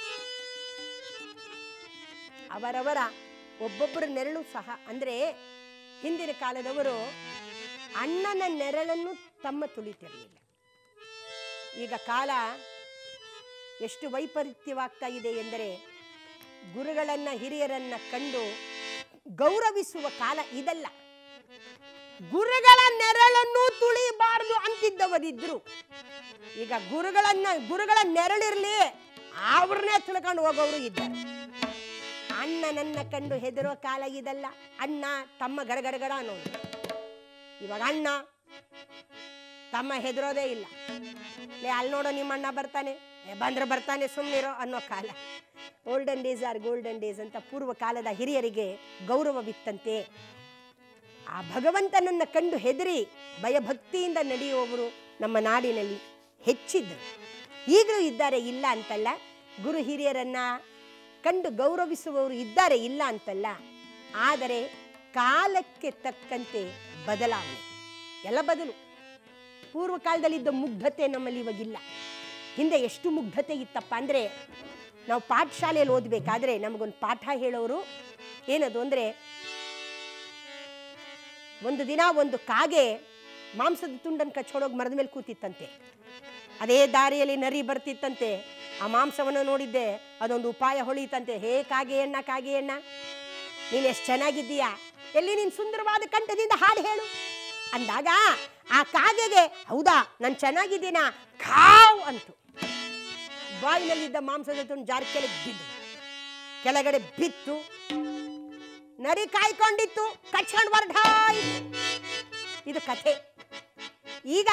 ಅವರವರ ಒಬ್ಬೊಬ್ಬರ ನೆರಳು ಸಹ ಅಂದ್ರೆ ಹಿಂದಿನ ಕಾಲದವರು ಅಣ್ಣನ ನೆರಳನ್ನು ತಮ್ಮ ತುಳಿತಿರಲಿಲ್ಲ ಈಗ ಕಾಲ ಎಷ್ಟು ವೈಪರೀತ್ಯವಾಗ್ತಾ ಇದೆ ಎಂದರೆ ಗುರುಗಳನ್ನ ಹಿರಿಯರನ್ನ ಕಂಡು ಗೌರವಿಸುವ ಕಾಲ ಇದಲ್ಲ ಗುರುಗಳ ನೆರಳನ್ನು ತುಳಿಬಾರದು ಅಂತಿದ್ದವರಿದ್ರು ಈಗ ಗುರುಗಳನ್ನ ಗುರುಗಳ ನೆರಳಿರ್ಲಿ ಅವ್ರನ್ನೇ ತುಳ್ಕೊಂಡು ಹೋಗೋರು ಇದ್ದಾರೆ ಅಣ್ಣನನ್ನ ಕಂಡು ಹೆದರೋ ಕಾಲ ಇದಲ್ಲ ಅಣ್ಣ ತಮ್ಮ ಗಡಗಡಗಡ ಅನ್ನೋದು ಇವಾಗ ಅಣ್ಣ ತಮ್ಮ ಹೆದರೋದೇ ಇಲ್ಲ ಲೇ ಅಲ್ಲಿ ನೋಡೋ ನಿಮ್ಮ ಅಣ್ಣ ಬರ್ತಾನೆ ಏ, ಬಂದ್ರೆ ಬರ್ತಾನೆ ಸುಮ್ಮನಿರೋ ಅನ್ನೋ ಕಾಲ olden days are golden days ಅಂತ ಪೂರ್ವ ಕಾಲದ ಹಿರಿಯರಿಗೆ ಗೌರವವಿತ್ತಂತೆ ಆ ಭಗವಂತನನ್ನ ಕಂಡು ಹೆದರಿ ಭಯಭಕ್ತಿಯಿಂದ ನಡೆಯುವವರು ನಮ್ಮ ನಾಡಿನಲ್ಲಿ ಹೆಚ್ಚಿದ್ದರು ಈಗಲೂ ಇದ್ದಾರೆ ಇಲ್ಲ ಅಂತಲ್ಲ ಗುರು ಹಿರಿಯರನ್ನ ಕಂಡು ಗೌರವಿಸುವವರು ಇದ್ದಾರೆ ಇಲ್ಲ ಅಂತಲ್ಲ ಆದರೆ ಕಾಲಕ್ಕೆ ತಕ್ಕಂತೆ ಬದಲಾವಣೆ ಎಲ್ಲ ಬದಲು ಪೂರ್ವ ಕಾಲದಲ್ಲಿದ್ದ ಮುಗ್ಧತೆ ನಮ್ಮಲ್ಲಿ ಇವಾಗಿಲ್ಲ ಹಿಂದೆ ಎಷ್ಟು ಮುಗ್ಧತೆ ಇತ್ತಪ್ಪ ಅಂದರೆ ನಾವು ಪಾಠಶಾಲೆಯಲ್ಲಿ ಓದಬೇಕಾದ್ರೆ ನಮಗೊಂದು ಪಾಠ ಹೇಳೋರು ಏನದು ಅಂದರೆ ಒಂದು ದಿನ ಒಂದು ಕಾಗೆ ಮಾಂಸದ ತುಂಡನ್ನು ಕಚ್ಕೊಂಡೋಗಿ ಮರದ ಮೇಲೆ ಕೂತಿತ್ತಂತೆ ಅದೇ ದಾರಿಯಲ್ಲಿ ನರಿ ಬರ್ತಿತ್ತಂತೆ ಆ ಮಾಂಸವನ್ನು ನೋಡಿದ್ದೆ ಅದೊಂದು ಉಪಾಯ ಹೊಳಿತಂತೆ ಹೇ ಕಾಗೆಯಣ್ಣ ಕಾಗೆಯಣ್ಣ ನೀನು ಎಷ್ಟು ಚೆನ್ನಾಗಿದ್ದೀಯಾ ಎಲ್ಲಿ ನೀನು ಸುಂದರವಾದ ಕಂಠದಿಂದ ಹಾಡು ಹೇಳು ಅಂದಾಗ ಆ ಕಾಗೆಗೆ ಹೌದಾ ನಾನು ಚೆನ್ನಾಗಿದ್ದೀನಾ ಖಾವ್ ಅಂತು ಬಾಯಿನಲ್ಲಿದ್ದ ಮಾಂಸದ ತುಂಡು ಜಾರಿ ಕೆಳಗೆ ಬಿದ್ದು ಕೆಳಗಡೆ ಬಿತ್ತು ನರಿ ಕಾಯ್ಕೊಂಡಿತ್ತು ಕಚ್ಕೊಂಡು ಹೊರಟಾಯ್ತು ಇದು ಕಥೆ ಈಗ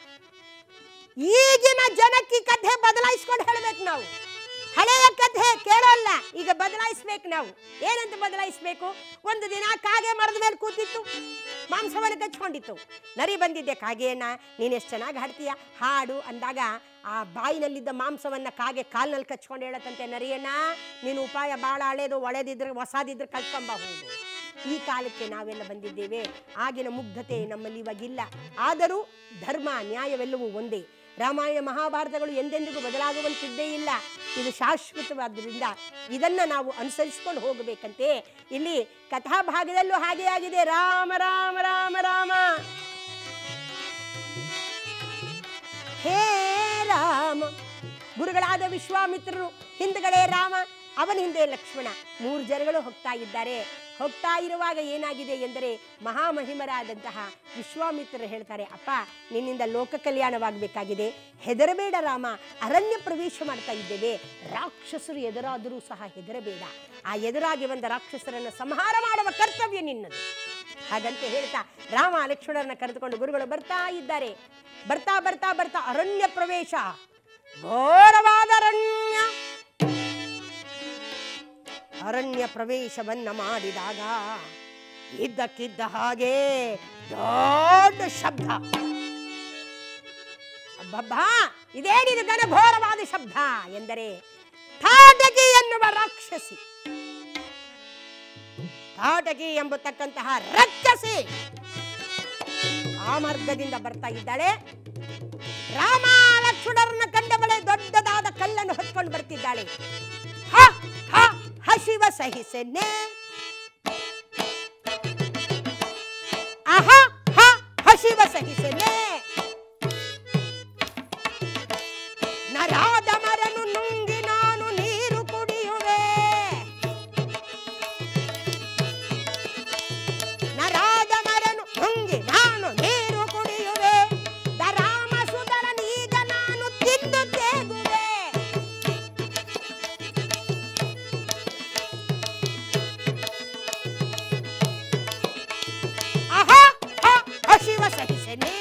ಈಗಿನ ಜನಕ್ಕೆ ಈ ಕಥೆ ಬದಲಾಯಿಸ್ಕೊಂಡು ಹೇಳ್ಬೇಕು ನಾವು ಹಳೆಯ ಕಥೆ ಕೇಳೋಲ್ಲ ಈಗ ಬದಲಾಯಿಸ್ಬೇಕು ನಾವು ಏನಂತ ಬದಲಾಯಿಸ್ಬೇಕು ಒಂದು ದಿನ ಕಾಗೆ ಮರದ ಮೇಲೆ ಕೂತಿತ್ತು ಮಾಂಸವನ್ನು ಕಚ್ಕೊಂಡಿತ್ತು ನರಿ ಬಂದಿದ್ದೆ ಕಾಗೆಯನ್ನ ನೀನು ಎಷ್ಟು ಚೆನ್ನಾಗಿ ಹಾಡ್ತೀಯ ಹಾಡು ಅಂದಾಗ ಆ ಬಾಯಿನಲ್ಲಿದ್ದ ಮಾಂಸವನ್ನ ಕಾಗೆ ಕಾಲ್ನಲ್ಲಿ ಕಚ್ಕೊಂಡು ಹೇಳತ್ತಂತೆ ನರಿಯಣ್ಣ ನೀನು ಉಪಾಯ ಭಾಳ ಹಳೇದು ಒಳೆದಿದ್ರೆ ಹೊಸದಿದ್ರೆ ಕಲ್ತ್ಕೊಂಬ ಹೋಗು ಈ ಕಾಲಕ್ಕೆ ನಾವೆಲ್ಲ ಬಂದಿದ್ದೇವೆ ಆಗಿನ ಮುಗ್ಧತೆ ನಮ್ಮಲ್ಲಿ ಇವಾಗಿಲ್ಲ ಆದರೂ ಧರ್ಮ ನ್ಯಾಯವೆಲ್ಲವೂ ಒಂದೇ ರಾಮಾಯಣ ಮಹಾಭಾರತಗಳು ಎಂದೆಂದಿಗೂ ಬದಲಾಗುವಂತಿದ್ದೇ ಇಲ್ಲ ಇದು ಶಾಶ್ವತವಾದ್ದರಿಂದ ಇದನ್ನ ನಾವು ಅನುಸರಿಸಿಕೊಂಡು ಹೋಗಬೇಕಂತೆ ಇಲ್ಲಿ ಕಥಾಭಾಗದಲ್ಲೂ ಹಾಗೆ ಆಗಿದೆ ರಾಮ ರಾಮ ರಾಮ ರಾಮ ಹೇ ರಾಮ ಗುರುಗಳಾದ ವಿಶ್ವಾಮಿತ್ರರು ಹಿಂದ್ಗಡೆ ರಾಮ ಅವನ ಹಿಂದೆ ಲಕ್ಷ್ಮಣ ಮೂರು ಜನಗಳು ಹೋಗ್ತಾ ಇದ್ದಾರೆ ಹೋಗ್ತಾ ಇರುವಾಗ ಏನಾಗಿದೆ ಎಂದರೆ ಮಹಾಮಹಿಮರಾದಂತಹ ವಿಶ್ವಾಮಿತ್ರರು ಹೇಳ್ತಾರೆ ಅಪ್ಪ ನಿನ್ನಿಂದ ಲೋಕ ಕಲ್ಯಾಣವಾಗಬೇಕಾಗಿದೆ ಹೆದರಬೇಡ ರಾಮ ಅರಣ್ಯ ಪ್ರವೇಶ ಮಾಡ್ತಾ ಇದ್ದೇವೆ ರಾಕ್ಷಸರು ಎದುರಾದರೂ ಸಹ ಹೆದರಬೇಡ ಆ ಎದುರಾಗಿ ಬಂದ ರಾಕ್ಷಸರನ್ನು ಸಂಹಾರ ಮಾಡುವ ಕರ್ತವ್ಯ ನಿನ್ನದು ಹಾಗಂತ ಹೇಳ್ತಾ ರಾಮ ಲಕ್ಷ್ಮಣರನ್ನ ಕರೆದುಕೊಂಡು ಗುರುಗಳು ಬರ್ತಾ ಇದ್ದಾರೆ ಬರ್ತಾ ಬರ್ತಾ ಬರ್ತಾ ಅರಣ್ಯ ಪ್ರವೇಶ ಘೋರವಾದ ಅರಣ್ಯ ಅರಣ್ಯ ಪ್ರವೇಶವನ್ನ ಮಾಡಿದಾಗ ಇದ್ದಕ್ಕಿದ್ದ ಹಾಗೆ ದೊಡ್ಡ ಶಬ್ದ ಅಬ್ಬಬ್ಬಾ ಇದೇನಿದು ಘನಘೋರವಾದ ಶಬ್ದ ಎಂದರೆ ತಾಟಕಿ ಎನ್ನುವ ರಾಕ್ಷಸಿ ತಾಟಕಿ ಎಂಬತಕ್ಕಂತಹ ರಕ್ಕಸಿ ಆ ಮಾರ್ಗದಿಂದ ಬರ್ತಾ ಇದ್ದಾಳೆ ರಾಮ ಲಕ್ಷ್ಮಣರನ್ನ ಕಂಡ ಬಳೆ ದೊಡ್ಡದಾದ ಕಲ್ಲನ್ನು ಹೊತ್ಕೊಂಡು ಬರ್ತಿದ್ದಾಳೆ ಹ ಹ ಹಸಿವ ಸಹಿಸೆನ್ನೆ ಅಹ ಹ ಹಸಿವ ಸಹಿಸೆನೆ ನರಾದ ಮರನು ನುಂಗಿ ನಾನು ನೀರು ಕುಡಿಯುವೆ ನರಾದ ಮರನು ನುಂಗಿ ನಾನು ನೀರು ಕುಡಿಯುವೆ ದರಾಮ ಸುಧರನೀಗ ನಾನು ತಿಂದು ತೇಗುವೆ ಅಹ ಹ ಹಸಿವ ಸಹಿಸೆನೆ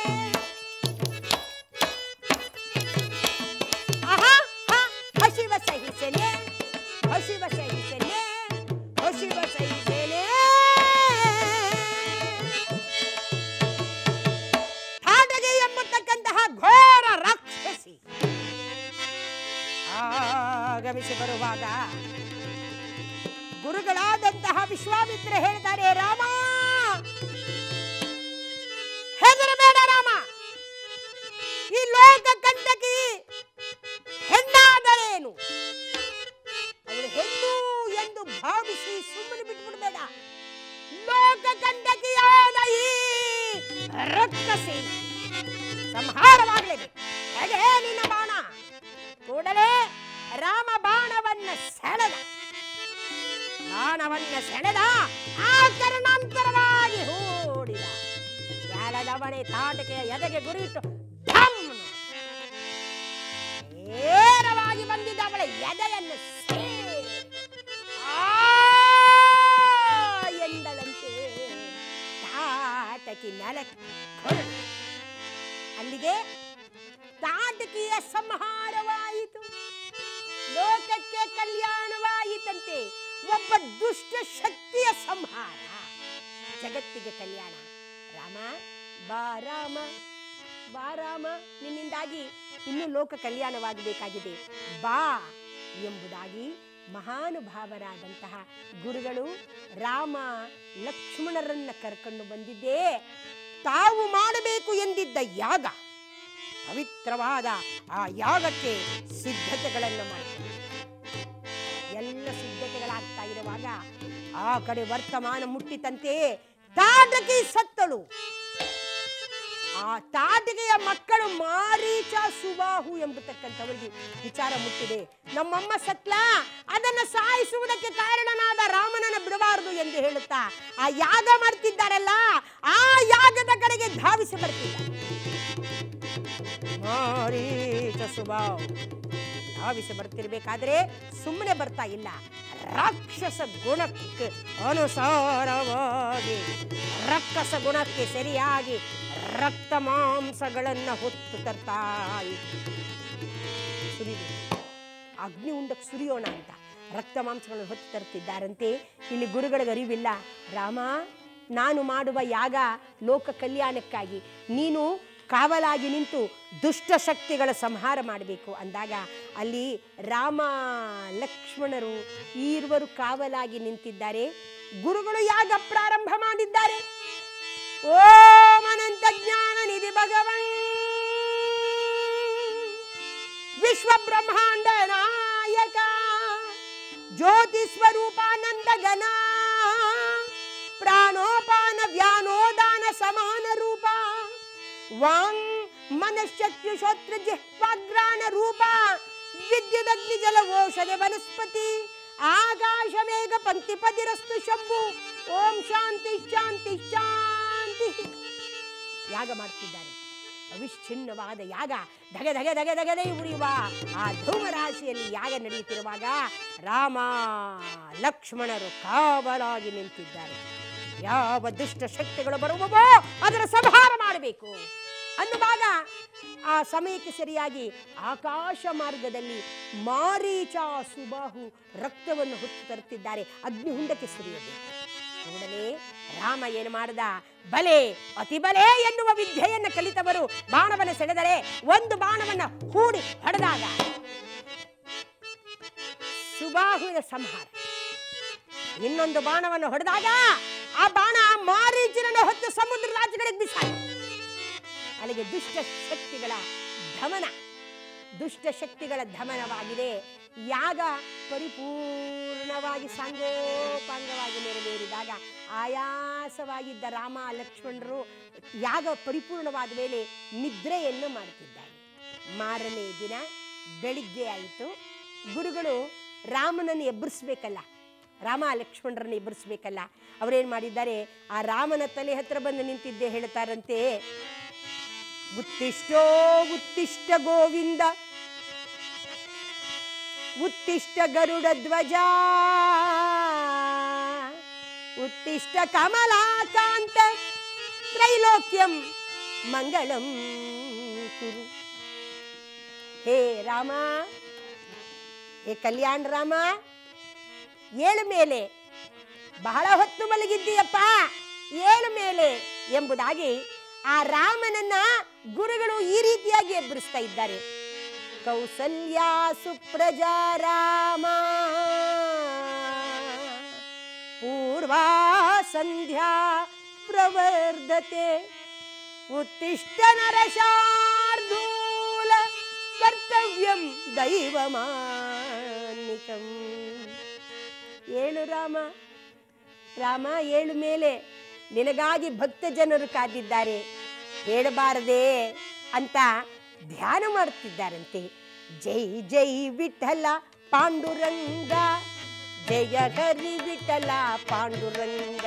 ಅಹ ಹ ಹಸಿವ ಸಹಿಸೆನೆ ಹಸಿವ ಸಹಿಸೆನೆ ಹಸಿವ ಸಹಿಸೆನೆ ಹಾಡಗೆ ಎಂಬತಕ್ಕಂತಹ ಘೋರ ರಾಕ್ಷಸಿ ಆಗಮಿಸಿ ಬರುವಾಗ ಗುರುಗಳಾದಂತಹ ವಿಶ್ವಾಮಿತ್ರ ಹೇಳ್ತಾರೆ ರಾಮ ಹೆದರಬೇಡ ರಾಮ ಈ ಲೋಕ ಕಂಟಕಿ ಹೆಣ್ಣಾದಳೇನು ಅವಳು ಹೆಣ್ಣು ಎಂದು ಭಾವಿಸಿ ಸುಮ್ಮನೆ ಬಿಟ್ಬಿಡ್ಬೇಡ ಲೋಕ ಕಂಟಕಿಯಾದ ಈ ರಕ್ಕಸಿ ಸಂಹಾರವಾಗಲೇಬೇಕು ಹೇಗೆ ನಿನ್ನ ಬಾಣ ಕೂಡಲೇ ರಾಮ ಬಾಣವನ್ನ ಸೆಳೆದ ಬಾಣವನ್ನ ಸೆಳೆದ ಆ ಕರ್ಣಾಂತರವಾಗಿ ಹೂಡಿದ ಎಳೆದವನೇ ತಾಟಕೆಯ ಎದೆಗೆ ಗುರಿಯಿಟ್ಟು ಢಮ್! ನೇರವಾಗಿ ಬಂದಿದ್ದ ಅವಳ ಎದೆಯನ್ನು ಸೇರಿ ಆ ಎಂದಳಂತೆ ತಾಟಕಿ ನೆಲಕ್ಕೆ ಹೊರಟು. ಅಲ್ಲಿಗೆ ತಾಟಕಿಯ ಸಂಹಾರವಾಯಿತು ಲೋಕಕ್ಕೆ ಕಲ್ಯಾಣವಾಯಿತಂತೆ ಒಬ್ಬ ದುಷ್ಟ ಶಕ್ತಿಯ ಸಂಹಾರ ಜಗತ್ತಿಗೆ ಕಲ್ಯಾಣ ರಾಮ ಬಾ ರಾಮ ಬಾ ರಾಮ ನಿನ್ನಿಂದಾಗಿ ಇನ್ನು ಲೋಕ ಕಲ್ಯಾಣವಾಗಬೇಕಾಗಿದೆ ಬಾ ಎಂಬುದಾಗಿ ಮಹಾನುಭಾವರಾದಂತಹ ಗುರುಗಳು ರಾಮ ಲಕ್ಷ್ಮಣರನ್ನ ಕರ್ಕೊಂಡು ಬಂದಿದ್ದೇ ತಾವು ಮಾಡಬೇಕು ಎಂದಿದ್ದ ಯಾಗ ಪವಿತ್ರವಾದ ಆ ಯಾಗಕ್ಕೆ ಸಿದ್ಧತೆಗಳನ್ನು ಮಾಡಿದರು ಎಲ್ಲ ಸಿದ್ಧತೆಗಳಾಗ್ತಾ ಇರುವಾಗ ಆ ಕಡೆ ವರ್ತಮಾನ ಮುಟ್ಟಿತಂತೆ ತಾಟಕಿ ಸತ್ತಳು ಆ ತಾಟಕಿಯ ಮಕ್ಕಳು ಮಾರೀಚ ಸುಬಾಹು ಎಂಬತಕ್ಕಂಥವರಿಗೆ ವಿಚಾರ ಮುಟ್ಟಿದೆ ನಮ್ಮಮ್ಮ ಸತ್ಲ ಅದನ್ನ ಸಾಯಿಸುವುದಕ್ಕೆ ಕಾರಣನಾದ ರಾಮನನ್ನ ಬಿಡಬಾರದು ಎಂದು ಹೇಳುತ್ತಾ ಆ ಯಾಗ ಮಾಡ್ತಿದ್ದಾರಲ್ಲ ಆ ಯಾಗದ ಕಡೆಗೆ ಧಾವಿಸಿ ಬರ್ತಿದ್ದಾರೆ ಮಾರೀಚ ಸುಬಾಹು ಧಾವಿಸಿ ಬರ್ತಿರ್ಬೇಕಾದ್ರೆ ಸುಮ್ಮನೆ ಬರ್ತಾ ಇಲ್ಲ ರಾಕ್ಷಸ ಗುಣಕ್ಕೆ ಅನುಸಾರವಾಗಿ ರಕ್ಕಸ ಗುಣಕ್ಕೆ ಸರಿಯಾಗಿ ರಕ್ತ ಮಾಂಸಗಳನ್ನ ಹೊತ್ತು ತರ್ತಾ ಇತ್ತು. ಸುರಿಬೇಕು ಅಗ್ನಿ ಉಂಡಕ್ಕೆ ಸುರಿಯೋಣ ಅಂತ ರಕ್ತ ಮಾಂಸಗಳನ್ನು ಹೊತ್ತು ತರ್ತಿದ್ದಾರಂತೆ ಇಲ್ಲಿ ಗುರುಗಳಿಗೆ ಅರಿವಿಲ್ಲ ರಾಮ ನಾನು ಮಾಡುವ ಯಾಗ ಲೋಕ ಕಲ್ಯಾಣಕ್ಕಾಗಿ ನೀನು ಕಾವಲಾಗಿ ನಿಂತು ದುಷ್ಟ ಶಕ್ತಿಗಳ ಸಂಹಾರ ಮಾಡಬೇಕು ಅಂದಾಗ ಅಲ್ಲಿ ರಾಮ ಲಕ್ಷ್ಮಣರು ಈರ್ವರು ಕಾವಲಾಗಿ ನಿಂತಿದ್ದಾರೆ ಗುರುಗಳು ಯಾಗ ಪ್ರಾರಂಭ ಮಾಡಿದ್ದಾರೆ ಓಂ ಅನಂತ ಜ್ಞಾನ ನಿಧಿ ಭಗವನ್ ವಿಶ್ವ ಬ್ರಹ್ಮಾಂಡ ನಾಯಕ ಜ್ಯೋತಿ ಸ್ವರೂಪಾನಂದ ಗಣ ಪ್ರಾಣೋಪಾನ ವ್ಯಾನೋದಾನ ಸಮಾನ ರೂಪ ವಾಂಗ್ ಮನಶಕ್ತಿ ಶ್ರೋತ್ರ ಜಿಹ್ವಾಗ್ರಾನ ರೂಪ ವಿದ್ಯುದಗ್ನಿ ಜಲ ಔಷಧ ವನಸ್ಪತಿ ಆಕಾಶ ಮೇಘ ಪಂಕ್ತಿ ಪದಿರಸ್ತು ಶಂಭು ಓಂ ಶಾಂತಿ ಶಾಂತಿ ಶಾಂತಿ ಯಾಗ ಮಾಡ್ತಿದ್ದಾರೆ ಅವಿಚ್ಛಿನ್ನವಾದ ಯಾಗ ಧಗ ಧಗ ಧಗ ಧಗದೇ ಉರಿಯುವ ಆ ಧೂಮ ರಾಶಿಯಲ್ಲಿ ಯಾಗ ನಡೆಯುತ್ತಿರುವಾಗ ರಾಮ ಲಕ್ಷ್ಮಣರು ಕಾವಲಾಗಿ ನಿಂತಿದ್ದಾರೆ ಯಾವ ದುಷ್ಟ ಶಕ್ತಿಗಳು ಬರುವವೋ ಅದರ ಸಂಹಾರ ಮಾಡಬೇಕು ಅನ್ನುವಾಗ ಆ ಸಮಯಕ್ಕೆ ಸರಿಯಾಗಿ ಆಕಾಶ ಮಾರ್ಗದಲ್ಲಿ ಮಾರೀಚ ಸುಬಾಹು ರಕ್ತವನ್ನು ಹೊತ್ತು ತರುತ್ತಿದ್ದಾರೆ ಅಗ್ನಿಹುಂಡಕ್ಕೆ ಸುರಿಯಬೇಕು ಕೂಡಲೇ ರಾಮ ಏನು ಮಾಡದ ಬಲೆ ಅತಿ ಬಲೆ ಎನ್ನುವ ವಿದ್ಯೆಯನ್ನು ಕಲಿತವರು ಬಾಣವನ್ನು ಸೆಳೆದರೆ ಒಂದು ಬಾಣವನ್ನ ಹೂಡಿ ಹೊಡೆದಾಗ ಸುಬಾಹುವಿನ ಸಂಹಾರ ಇನ್ನೊಂದು ಬಾಣವನ್ನು ಹೊಡೆದಾಗ ಆ ಬಾಣ ಆ ಮಾರೀಚನನ್ನು ಹೊತ್ತು ಸಮುದ್ರ ರಾಜ್ಯಗಳಿಗೆ ಬಿಸಾಡಿ ಅಲ್ಲಿಗೆ ದುಷ್ಟ ಶಕ್ತಿಗಳ ಧಮನ ದುಷ್ಟ ಶಕ್ತಿಗಳ ಧಮನವಾಗಿದೆ ಯಾಗ ಪರಿಪೂರ್ಣವಾಗಿ ಸಾಂಗೋಪಾಂಗವಾಗಿ ನೆರವೇರಿದಾಗ ಆಯಾಸವಾಗಿದ್ದ ರಾಮ ಲಕ್ಷ್ಮಣರು ಯಾಗ ಪರಿಪೂರ್ಣವಾದ ಮೇಲೆ ನಿದ್ರೆಯನ್ನು ಮಾಡುತ್ತಿದ್ದಾರೆ ಮಾರನೇ ದಿನ ಬೆಳಿಗ್ಗೆ ಆಯಿತು ಗುರುಗಳು ರಾಮನನ್ನು ಎಬ್ಬರಿಸ್ಬೇಕಲ್ಲ ರಾಮ ಲಕ್ಷ್ಮಣರನ್ನು ಎಬ್ಬರಿಸ್ಬೇಕಲ್ಲ ಅವರೇನು ಮಾಡಿದ್ದಾರೆ ಆ ರಾಮನ ತಲೆ ಹತ್ರ ಬಂದು ನಿಂತಿದ್ದೆ ಹೇಳ್ತಾರಂತೆ ಉತ್ತಿಷ್ಟೋ ಉತ್ತಿಷ್ಟ ಗೋವಿಂದ ಉತ್ತಿಷ್ಟ ಗರುಡ ಧ್ವಜ ಉತ್ತಿಷ್ಟ ಕಮಲಾಕಾಂತ ತ್ರೈಲೋಕ್ಯಂ ಮಂಗಳಂ ಕುರು ಹೇ ರಾಮ ಹೇ ಕಲ್ಯಾಣ ರಾಮ ಏಳು ಮೇಲೆ ಬಹಳ ಹೊತ್ತು ಮಲಗಿದ್ದೀಯಪ್ಪ ಏಳು ಮೇಲೆ ಎಂಬುದಾಗಿ ಆ ರಾಮನನ್ನ ಗುರುಗಳು ಈ ರೀತಿಯಾಗಿ ಎಬ್ಬರಿಸ್ತಾ ಇದ್ದಾರೆ ಕೌಸಲ್ಯ ಸುಪ್ರಜಾ ರಾಮ ಪೂರ್ವಾ ಸಂಧ್ಯಾ ಪ್ರವರ್ಧತೆ ಉತ್ತಿಷ್ಟ ನರಶಾರ್ದೂಲ ಕರ್ತವ್ಯಂ ದೈವಮಾನ್ನಿಕಂ ಏಳು ರಾಮ ರಾಮ ಏಳು ಮೇಲೆ ನಿನಗಾಗಿ ಭಕ್ತ ಜನರು ಕಾದಿದ್ದಾರೆ ಹೇಳಬಾರದೆ ಅಂತ ಧ್ಯಾನ ಮಾಡುತ್ತಿದ್ದಾರಂತೆ ಜೈ ಜೈ ವಿಠಲ ಪಾಂಡುರಂಗ ಜಯ ಹರಿ ವಿಠಲ ಪಾಂಡುರಂಗ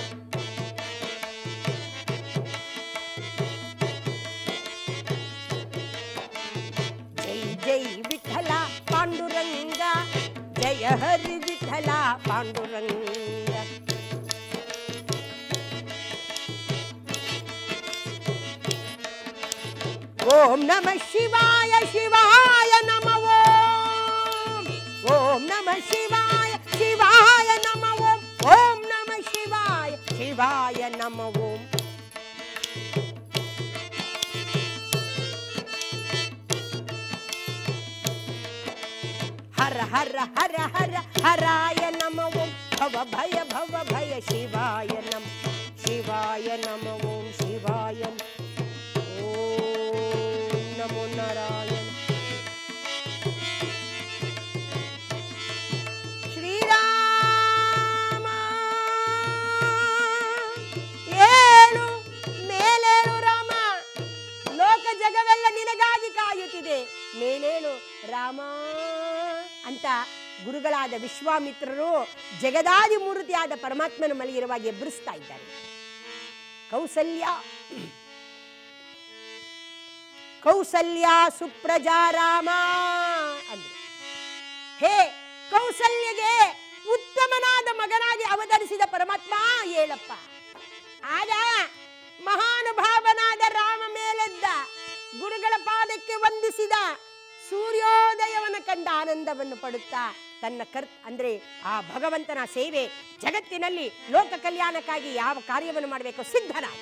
ಜೈ ಜೈ ವಿಠಲ ಪಾಂಡುರಂಗ ಜಯ ಹರಿ ವಿಠಲ ಪಾಂಡುರಂಗ ಓಂ ನಮ ಶಿವಾಯ ಶಿವಾಯ ನಮ ಓಂ ಓಂ ನಮ ಶಿವಾಯ ಶಿವಾಯ ನಮ ಓಂ ಓಂ ನಮ ಶಿವಾಯ ಶಿವಾಯ ನಮ ಓಂ ಹರ ಹರ ಹರ ಹರ ಹರಾಯ ನಮ ಓಂ ಭವ ಭಯ ಭವ ಭಯ ಶಿವಾಯ ನಮ ಶಿವಾಯ ನಮ ಓಂ ಶಿವಾಯ ನಮಃ. ಓಂ ನಮೋ ನಾರಾಯಣ ಶ್ರೀರಾಮ ಏಳು ಮೇಲೇಳು ರಾಮ ಲೋಕ ಜಗವೆಲ್ಲ ನಿನಗಾಗಿ ಕಾಯುತ್ತಿದೆ ಮೇಲೇಳು ರಾಮ ಅಂತ ಗುರುಗಳಾದ ವಿಶ್ವಾಮಿತ್ರರು ಜಗದಾದಿ ಮೂರ್ತಿಯಾದ ಪರಮಾತ್ಮನ ಮಲಗಿರುವಾಗ ಎಬ್ಬರಿಸ್ತಾ ಇದ್ದಾರೆ ಕೌಸಲ್ಯ ಕೌಸಲ್ಯ ಸುಪ್ರಜಾ ರಾಮ ಅಂದ್ರು ಹೇ ಕೌಸಲ್ಯಗೆ ಉತ್ತಮನಾದ ಮಗನಾಗಿ ಅವತರಿಸಿದ ಪರಮಾತ್ಮ ಹೇಳಪ್ಪ ಆಗ ಮಹಾನುಭಾವನಾದ ರಾಮ ಮೇಲೆದ್ದ ಗುರುಗಳ ಪಾದಕ್ಕೆ ವಂದಿಸಿದ ಸೂರ್ಯೋದಯವನ್ನು ಕಂಡ ಆನಂದವನ್ನು ಪಡುತ್ತಾ ತನ್ನ ಕರ್ ಅಂದ್ರೆ ಆ ಭಗವಂತನ ಸೇವೆ ಜಗತ್ತಿನಲ್ಲಿ ಲೋಕ ಕಲ್ಯಾಣಕ್ಕಾಗಿ ಯಾವ ಕಾರ್ಯವನ್ನು ಮಾಡಬೇಕು ಸಿದ್ಧನಾದ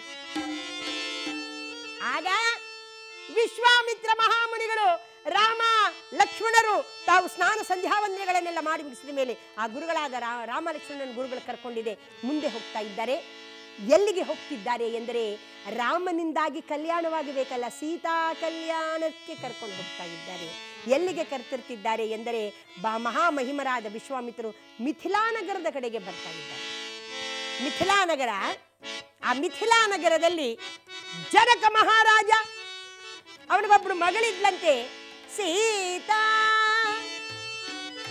ಆಗ ವಿಶ್ವಾಮಿತ್ರ ಮಹಾಮುನಿಗಳು ರಾಮ ಲಕ್ಷ್ಮಣರು ತಾವು ಸ್ನಾನ ಸಂಧ್ಯಾವಂದನೆಗಳನ್ನೆಲ್ಲ ಮಾಡಿ ಮುಗಿಸಿದ ಮೇಲೆ ಆ ಗುರುಗಳಾದ ರಾ- ರಾಮ ಲಕ್ಷ್ಮಣನ ಗುರುಗಳು ಕರ್ಕೊಂಡಿದೆ ಮುಂದೆ ಹೋಗ್ತಾ ಇದ್ದಾರೆ ಎಲ್ಲಿಗೆ ಹೋಗ್ತಿದ್ದಾರೆ ಎಂದರೆ ರಾಮನಿಂದಾಗಿ ಕಲ್ಯಾಣವಾಗಬೇಕಲ್ಲ ಸೀತಾ ಕಲ್ಯಾಣಕ್ಕೆ ಕರ್ಕೊಂಡು ಹೋಗ್ತಾ ಇದ್ದಾರೆ ಎಲ್ಲಿಗೆ ಕರ್ತಿರ್ತಿದ್ದಾರೆ ಎಂದರೆ ಬಾ ಮಹಾಮಹಿಮರಾದ ವಿಶ್ವಾಮಿತ್ರರು ಮಿಥಿಲಾ ನಗರದ ಕಡೆಗೆ ಬರ್ತಾ ಇದ್ದಾರೆ ಮಿಥಿಲಾ ನಗರ ಆ ಮಿಥಿಲಾ ನಗರದಲ್ಲಿ ಜನಕ ಮಹಾರಾಜ ಅವನಿಗೊಬ್ರು ಮಗಳಿದ್ಲಂತೆ ಸೀತಾ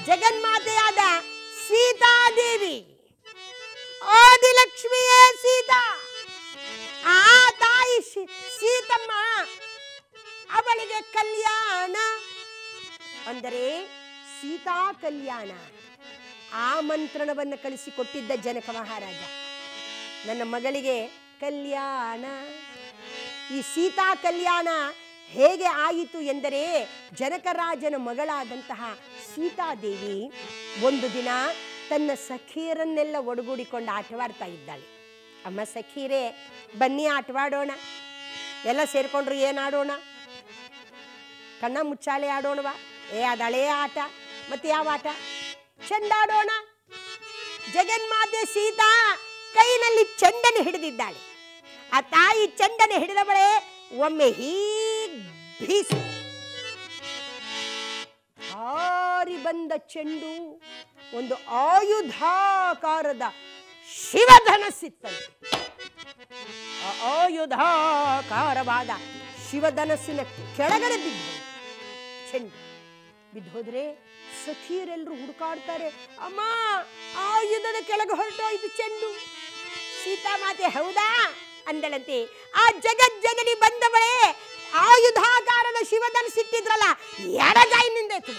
ಜಗನ್ಮಾತೆಯಾದ ಸೀತಾದೇವಿ ಆದಿಲಕ್ಷ್ಮಿಯೇ ಸೀತಾ ಆ ತಾಯಿ ಶಿ- ಸೀತಮ್ಮ ಅವಳಿಗೆ ಕಲ್ಯಾಣ ಅಂದರೆ ಸೀತಾ ಕಲ್ಯಾಣ ಆಮಂತ್ರಣವನ್ನು ಕಳಿಸಿಕೊಟ್ಟಿದ್ದ ಜನಕ ಮಹಾರಾಜ ನನ್ನ ಮಗಳಿಗೆ ಕಲ್ಯಾಣ ಈ ಸೀತಾ ಕಲ್ಯಾಣ ಹೇಗೆ ಆಯಿತು ಎಂದರೆ ಜನಕರಾಜನ ಮಗಳಾದಂತಹ ಸೀತಾದೇವಿ ಒಂದು ದಿನ ತನ್ನ ಸಖಿಯರನ್ನೆಲ್ಲ ಒಡಗೂಡಿಕೊಂಡು ಆಟವಾಡ್ತಾ ಇದ್ದಾಳೆ ಅಮ್ಮ ಸಖೀರೆ ಬನ್ನಿ ಆಟವಾಡೋಣ ಎಲ್ಲ ಸೇರ್ಕೊಂಡ್ರು ಏನು ಆಡೋಣ ಕಣ್ಣ ಮುಚ್ಚಾಲೆ ಆಡೋಣವಾ ಏ ಅದು ಹಳೆಯ ಆಟ ಮತ್ತೆ ಯಾವ ಆಟ ಚೆಂಡಾಡೋಣ ಜಗನ್ಮಾತೆ ಸೀತಾ ಕೈನಲ್ಲಿ ಚೆಂಡನ್ನು ಹಿಡಿದಿದ್ದಾಳೆ ಆ ತಾಯಿ ಚೆಂಡನ್ನು ಹಿಡಿದವಳೆ ಒಮ್ಮೆ ಹೀಗ್ ಬೀಸಿ ಹಾರಿ ಬಂದ ಚೆಂಡು ಒಂದು ಆಯುಧಾಕಾರದ ಶಿವಧನಸ್ಸಿತ್ತಂತೆ ಆ ಆಯುಧಾಕಾರವಾದ ಶಿವಧನಸ್ಸಿನ ಕೆಳಗಡೆ ಬಿದ್ದು ಚೆಂಡು ಬಿದ್ದೋದ್ರೆ ಸಖಿಯರೆಲ್ಲರೂ ಹುಡುಕಾಡ್ತಾರೆ ಅಮ್ಮ ಆಯುಧದ ಕೆಳಗೆ ಹೊರಟೋಯ್ತು ಚೆಂಡು ಸೀತಾಮಾತೆ ಹೌದಾ ಅಂದಳಂತೆ ಆ ಜಗಜ್ಜನನಿ ಬಂದವಳೇ ಆಯುಧಾಕಾರದ ಶಿವಧನಸ್ಸಿಟ್ಟಿದ್ರಲ್ಲ ಎಡಗೈನಿಂದ ಎತ್ತು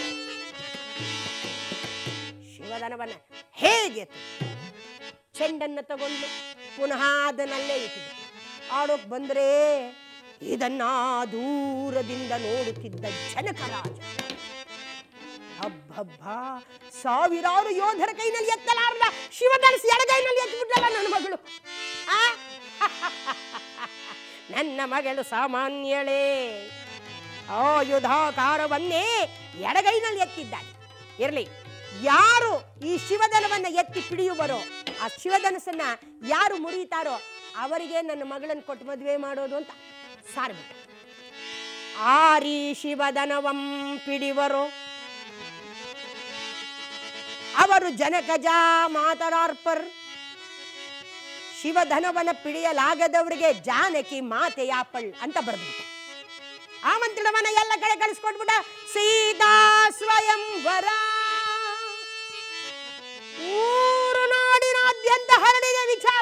ಶಿವಧನವನ್ನ ಹೇಗೆ ಎತ್ತು ಚೆಂಡನ್ನು ತಗೊಂಡು ಪುನಃ ಅದನ್ನಲ್ಲೇ ಇಟ್ಟಿದೆ ಆಡೋಕ್ ಬಂದ್ರೆ ಇದನ್ನ ದೂರದಿಂದ ನೋಡುತ್ತಿದ್ದ ಜನಕರಾಜ ಹಬ್ಬಬ್ಬ ಸಾವಿರಾರು ಯೋಧರ ಕೈನಲ್ಲಿ ಎತ್ತಲಾರದ ಶಿವಧನಸ್ ಎಡಗೈನಲ್ಲಿ ಎತ್ತಿಬಿಟ್ಟಲ್ಲ ನನ್ನ ಮಗಳು ಆ? ನನ್ನ ಮಗಳು ಸಾಮಾನ್ಯಳೇ ಆಯುಧಾಕಾರವನ್ನೇ ಎಡಗೈನಲ್ಲಿ ಎತ್ತಿದ್ದಾಳೆ ಇರಲಿ ಯಾರು ಈ ಶಿವಧನವನ್ನ ಎತ್ತಿ ಹಿಡಿಯುವರೋ ಆ ಶಿವಧನಸನ್ನ ಯಾರು ಮುರಿಯುತ್ತಾರೋ ಅವರಿಗೆ ನನ್ನ ಮಗಳನ್ನು ಕೊಟ್ಟು ಮದುವೆ ಮಾಡೋದು ಅಂತ ಸಾರ್ಬಿಟ್ಟ ಆರಿ ಶಿವಧನವಂ ಪಿಡಿವರು ಅವರು ಜನಕಜ ಮಾತರಾರ್ಪರ್ ಶಿವಧನವನ ಪಿಡಿಯಲಾಗದವರಿಗೆ ಜಾನಕಿ ಮಾತೆಯಾಪಳ್ ಅಂತ ಬರೆದ್ಬಿಟ್ಟ ಆಮಂತ್ರಣವನ್ನ ಎಲ್ಲ ಕಡೆ ಕಳಿಸ್ಕೊಟ್ಬಿಟ್ಟ ಸೀತಾ ಸ್ವಯಂವರ ಊರು ನಾಡಿನಾದ್ಯಂತ ಹರಡಿದ ವಿಚಾರ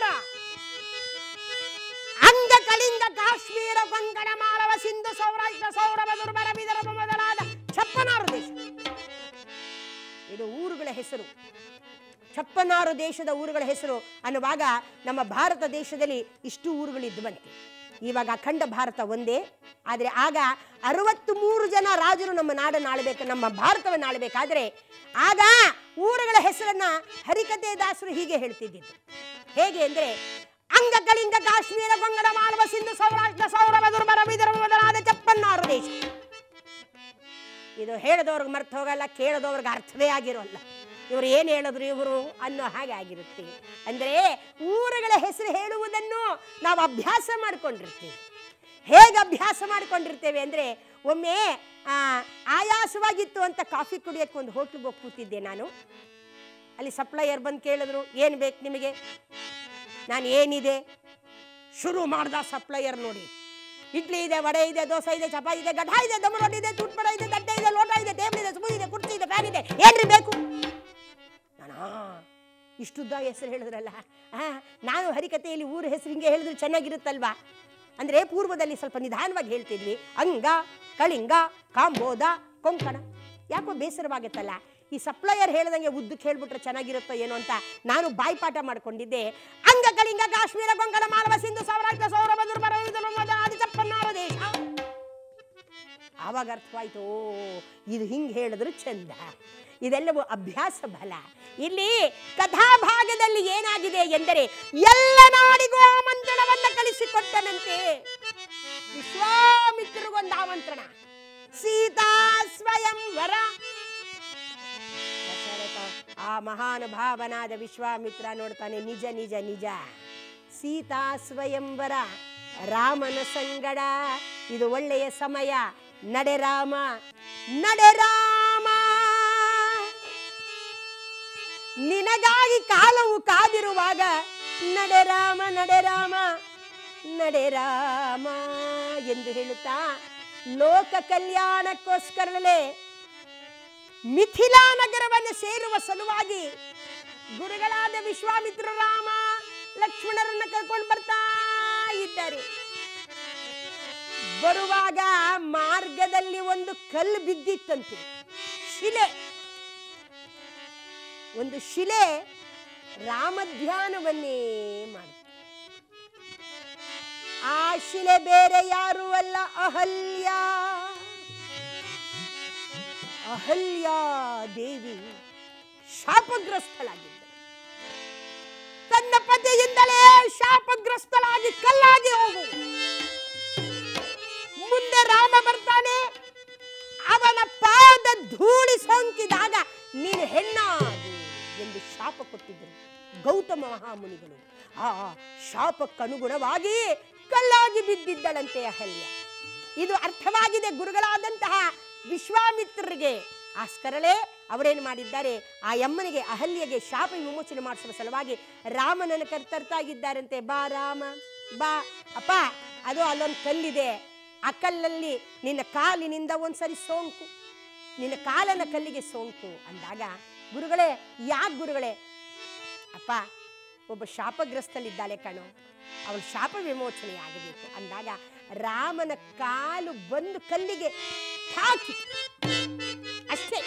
ಅಂಗ ಕಳಿಂಗ ಕಾಶ್ಮೀರ ಕೊಂಕಣ ಮಾಳವ ಸಿಂಧು ಸೌರಾಷ್ಟ್ರ ಸೌರಭ ದುರ್ಬರ ವಿದರ್ಭ ಮೊದಲಾದ ಛಪ್ಪನಾರು ದೇಶ ಇದು ಊರುಗಳ ಹೆಸರು ಛಪ್ಪನಾರು ದೇಶದ ಊರುಗಳ ಹೆಸರು ಅನ್ನುವಾಗ ನಮ್ಮ ಭಾರತ ದೇಶದಲ್ಲಿ ಇಷ್ಟು ಊರುಗಳಿದ್ವಂತೆ ಇವಾಗ ಅಖಂಡ ಭಾರತ ಒಂದೇ ಆದರೆ ಆಗ ಅರವತ್ತು ಮೂರು ಜನ ರಾಜರು ನಮ್ಮ ನಾಡನ್ನು ಆಳ್ಬೇಕು ನಮ್ಮ ಭಾರತವನ್ನು ಆಳ್ಬೇಕಾದ್ರೆ ಆಗ ಊರುಗಳ ಹೆಸರನ್ನ ಹರಿಕತೆ ದಾಸರು ಹೀಗೆ ಹೇಳ್ತಿದ್ದಿದ್ದು ಹೇಗೆ ಅಂದ್ರೆ ಅಂಗ ಕಳಿಂಗ ಕಾಶ್ಮೀರ ಬಂಗಡ ಮಾಳವ ಸಿಂಧು ಸೌರಾಷ್ಟ್ರ ಸೌರಭ ದುರ್ಬರ ವಿದರ್ಭ ಮೊದಲಾದ ಛಪ್ಪನ್ನಾರು ದೇಶ ಇದು ಹೇಳಿದವ್ರಿಗೆ ಮರ್ತು ಹೋಗಲ್ಲ ಕೇಳಿದವ್ರಿಗೆ ಅರ್ಥವೇ ಆಗಿರೋಲ್ಲ ಇವರು ಏನು ಹೇಳಿದ್ರು ಇವರು ಅನ್ನೋ ಹಾಗೆ ಆಗಿರುತ್ತೆ ಅಂದರೆ ಊರುಗಳ ಹೆಸರು ಹೇಳುವುದನ್ನು ನಾವು ಅಭ್ಯಾಸ ಮಾಡಿಕೊಂಡಿರ್ತೀವಿ ಹೇಗೆ ಅಭ್ಯಾಸ ಮಾಡಿಕೊಂಡಿರ್ತೇವೆ ಅಂದರೆ ಒಮ್ಮೆ ಆ, ಆಯಾಸವಾಗಿತ್ತು ಅಂತ ಕಾಫಿ ಕುಡಿಯೋಕ್ಕೆ ಒಂದು ಹೋಟ್ಲಿಗೆ ಹೋಗಿ ಕೂತಿದ್ದೆ ನಾನು ಅಲ್ಲಿ ಸಪ್ಲೈಯರ್ ಬಂದು ಕೇಳಿದ್ರು ಏನು ಬೇಕು ನಿಮಗೆ ನಾನು ಏನಿದೆ ಶುರು ಮಾಡ್ದ ಸಪ್ಲೈಯರ್ ನೋಡಿ ಇಡ್ಲಿ ಇದೆ ವಡೆ ಇದೆ ದೋಸೆ ಇದೆ ಚಪಾತಿ ಇದೆ ಗಡ್ಡ ಇದೆ ದಮ್ ರೊಟ್ಟಿ ಇದೆ ತುಟ್ಪಡ ಇದೆ ತಟ್ಟೆ ಇದೆ ಲೋಟ ಇದೆ ಟೇಬಲ್ ಇದೆ ಸ್ಪೂನ್ ಇದೆ ಕುರ್ಚಿ ಇದೆ ಫ್ಯಾನ್ ಇದೆ ಏನ್ರಿ ಬೇಕು ನಾನಾ ಇಷ್ಟುದ್ದ ಹೆಸರು ಹೇಳಿದ್ರಲ್ಲ ಆ, ನಾನು ಹರಿಕತೆಯಲ್ಲಿ ಊರ ಹೆಸರು ಹಿಂಗೆ ಹೇಳಿದ್ರೆ ಚೆನ್ನಾಗಿರುತ್ತಲ್ವಾ ಅಂದರೆ ಪೂರ್ವದಲ್ಲಿ ಸ್ವಲ್ಪ ನಿಧಾನವಾಗಿ ಹೇಳ್ತಿದ್ವಿ ಅಂಗ ಕಳಿಂಗ ಕಾಂಬೋದ ಕೊಂಕಣ ಯಾಕೋ ಬೇಸರವಾಗುತ್ತಲ್ಲ ಈ ಸಪ್ಲೈಯರ್ ಹೇಳ್ದಂಗೆ ಉದ್ದಕ್ಕೆ ಹೇಳ್ಬಿಟ್ರೆ ಚೆನ್ನಾಗಿರುತ್ತೋ ಏನೋ ಅಂತ ನಾನು ಬಾಯ್ಪಾಠ ಮಾಡ್ಕೊಂಡಿದ್ದೆ ಅಂಗ ಕಳಿಂಗ ಕಾಶ್ಮೀರ ಕೊಂಕಣ ಮಾಲವ ಸಿಂಧು ಸೌರಾಷ್ಟ್ರ ಸೌರಭ ದುರ್ಬರ ವಿದುರು ಮೊದಲಾದ ಚಪ್ಪನ್ನಾರು ದೇಶ ಆವಾಗ ಅರ್ಥವಾಯ್ತು ಓ ಇದು ಹಿಂಗೆ ಹೇಳಿದ್ರು ಚಂದ ಇದೆಲ್ಲವೂ ಅಭ್ಯಾಸ ಬಲ ಇಲ್ಲಿ ಕಥಾಭಾಗದಲ್ಲಿ ಏನಾಗಿದೆ ಎಂದರೆ ಎಲ್ಲ ನಾಡಿಗೂ ಆಮಂತ್ರಣವನ್ನ ಕಳಿಸಿಕೊಟ್ಟನಂತೆ ವಿಶ್ವಾಮಿತ್ರರಿಗೊಂದು ಆಮಂತ್ರಣ ಸೀತಾ ಸ್ವಯಂವರ ದಶರಥ ಆ ಮಹಾನುಭಾವನಾದ ವಿಶ್ವಾಮಿತ್ರ ನೋಡ್ತಾನೆ ನಿಜ ನಿಜ ನಿಜ ಸೀತಾ ಸ್ವಯಂವರ ರಾಮನ ಸಂಗಡ ಇದು ಒಳ್ಳೆಯ ಸಮಯ ನಡೆ ರಾಮ ನಡೆ ರಾಮ ನಿನಗಾಗಿ ಕಾಲವು ಕಾದಿರುವಾಗ ನಡೆ ರಾಮ ನಡೆ ರಾಮ ನಡೆ ರಾಮ ಎಂದು ಹೇಳುತ್ತಾ ಲೋಕ ಕಲ್ಯಾಣಕ್ಕೋಸ್ಕರಲೇ ಮಿಥಿಲಾ ನಗರವನ್ನು ಸೇರುವ ಸಲುವಾಗಿ ಗುರುಗಳಾದ ವಿಶ್ವಾಮಿತ್ರ ರಾಮ ಲಕ್ಷ್ಮಣರನ್ನ ಕರ್ಕೊಂಡು ಬರ್ತಾ ಇದ್ದಾರೆ ಬರುವಾಗ ಮಾರ್ಗದಲ್ಲಿ ಒಂದು ಕಲ್ಲು ಬಿದ್ದಿತ್ತಂತೆ ಶಿಲೆ ಒಂದು ಶಿಲೆ ರಾಮಧ್ಯಾನವನ್ನೇ ಮಾಡುತ್ತೆ ಆ ಶಿಲೆ ಬೇರೆ ಯಾರು ಅಲ್ಲ ಅಹಲ್ಯ ಅಹಲ್ಯ ದೇವಿ ಶಾಪಗ್ರಸ್ತಳಾಗಿದ್ದಳು ತನ್ನ ಪತಿಯಿಂದಲೇ ಶಾಪಗ್ರಸ್ತಳಾಗಿ ಕಲ್ಲಾಗಿ ಹೋಗು ಮುಂದೆ ರಾಮ ಬರ್ತಾನೆ ಅವನ ಪಾದ ಧೂಳಿ ಸೋಂಕಿದಾಗ ನೀನು ಹೆಣ್ಣಾಗು ಎಂದು ಶಾಪ ಕೊಟ್ಟಿದ್ದರು ಗೌತಮ ಮಹಾಮುನಿಗಳು ಆ ಶಾಪಕ್ಕನುಗುಣವಾಗಿ ಕಲ್ಲಾಗಿ ಬಿದ್ದಿದ್ದಳಂತೆ ಅಹಲ್ಯ ಇದು ಅರ್ಥವಾಗಿದೆ ಗುರುಗಳಾದಂತಹ ವಿಶ್ವಾಮಿತ್ರರಿಗೆ ಆಸ್ಕರಳೆ ಅವರೇನು ಮಾಡಿದ್ದಾರೆ ಆ ಯಮ್ಮನಿಗೆ ಅಹಲ್ಯಗೆ ಶಾಪ ವಿಮೋಚನೆ ಮಾಡಿಸುವ ಸಲುವಾಗಿ ರಾಮನನ್ನು ಕರ್ತರ್ತಾ ಇದ್ದಾರಂತೆ ಬಾ ರಾಮ ಬಾ ಅಪ್ಪ ಅದು ಅಲ್ಲೊಂದು ಕಲ್ಲಿದೆ ಆ ಕಲ್ಲಲ್ಲಿ ನಿನ್ನ ಕಾಲಿನಿಂದ ಒಂದ್ಸರಿ ಸೋಂಕು ನಿನ್ನ ಕಾಲನ ಕಲ್ಲಿಗೆ ಸೋಂಕು ಅಂದಾಗ ಗುರುಗಳೇ ಯಾಕೆ ಗುರುಗಳೇ ಅಪ್ಪ ಒಬ್ಬ ಶಾಪಗ್ರಸ್ತಲಿದ್ದಾಳೆ ಕಣೋ ಅವಳ ಶಾಪ ವಿಮೋಚನೆ ಆಗಬೇಕು ಅಂದಾಗ ರಾಮನ ಕಾಲು ಬಂದು ಕಲ್ಲಿಗೆ ಹಾಕಿ ಅಷ್ಟೇ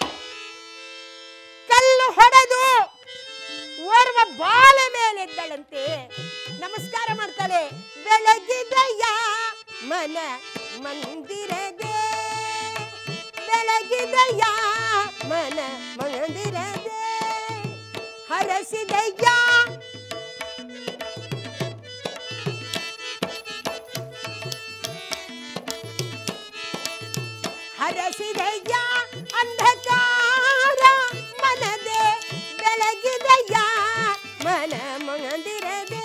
ಕಲ್ಲು ಹೊಡೆದು ಓರ್ವ ಬಾಲ ಮೇಲೆ ಎದ್ದಳಂತೆ ನಮಸ್ಕಾರ ಮಾಡ್ತಾಳೆ ಬೆಳಗಿದಯ ಮನ ಮಂದಿರದೆ ಬೆಳಗಿದಯ ಮನ ಮಂದಿರದೆ ಹರಸಿದಯ್ಯ ಹರಸಿದಯ್ಯ ಅಂಧಕಾರ ಮನದೆ ಬೆಳಗಿದಯ್ಯ ಮನ ಮಂದಿರದೆ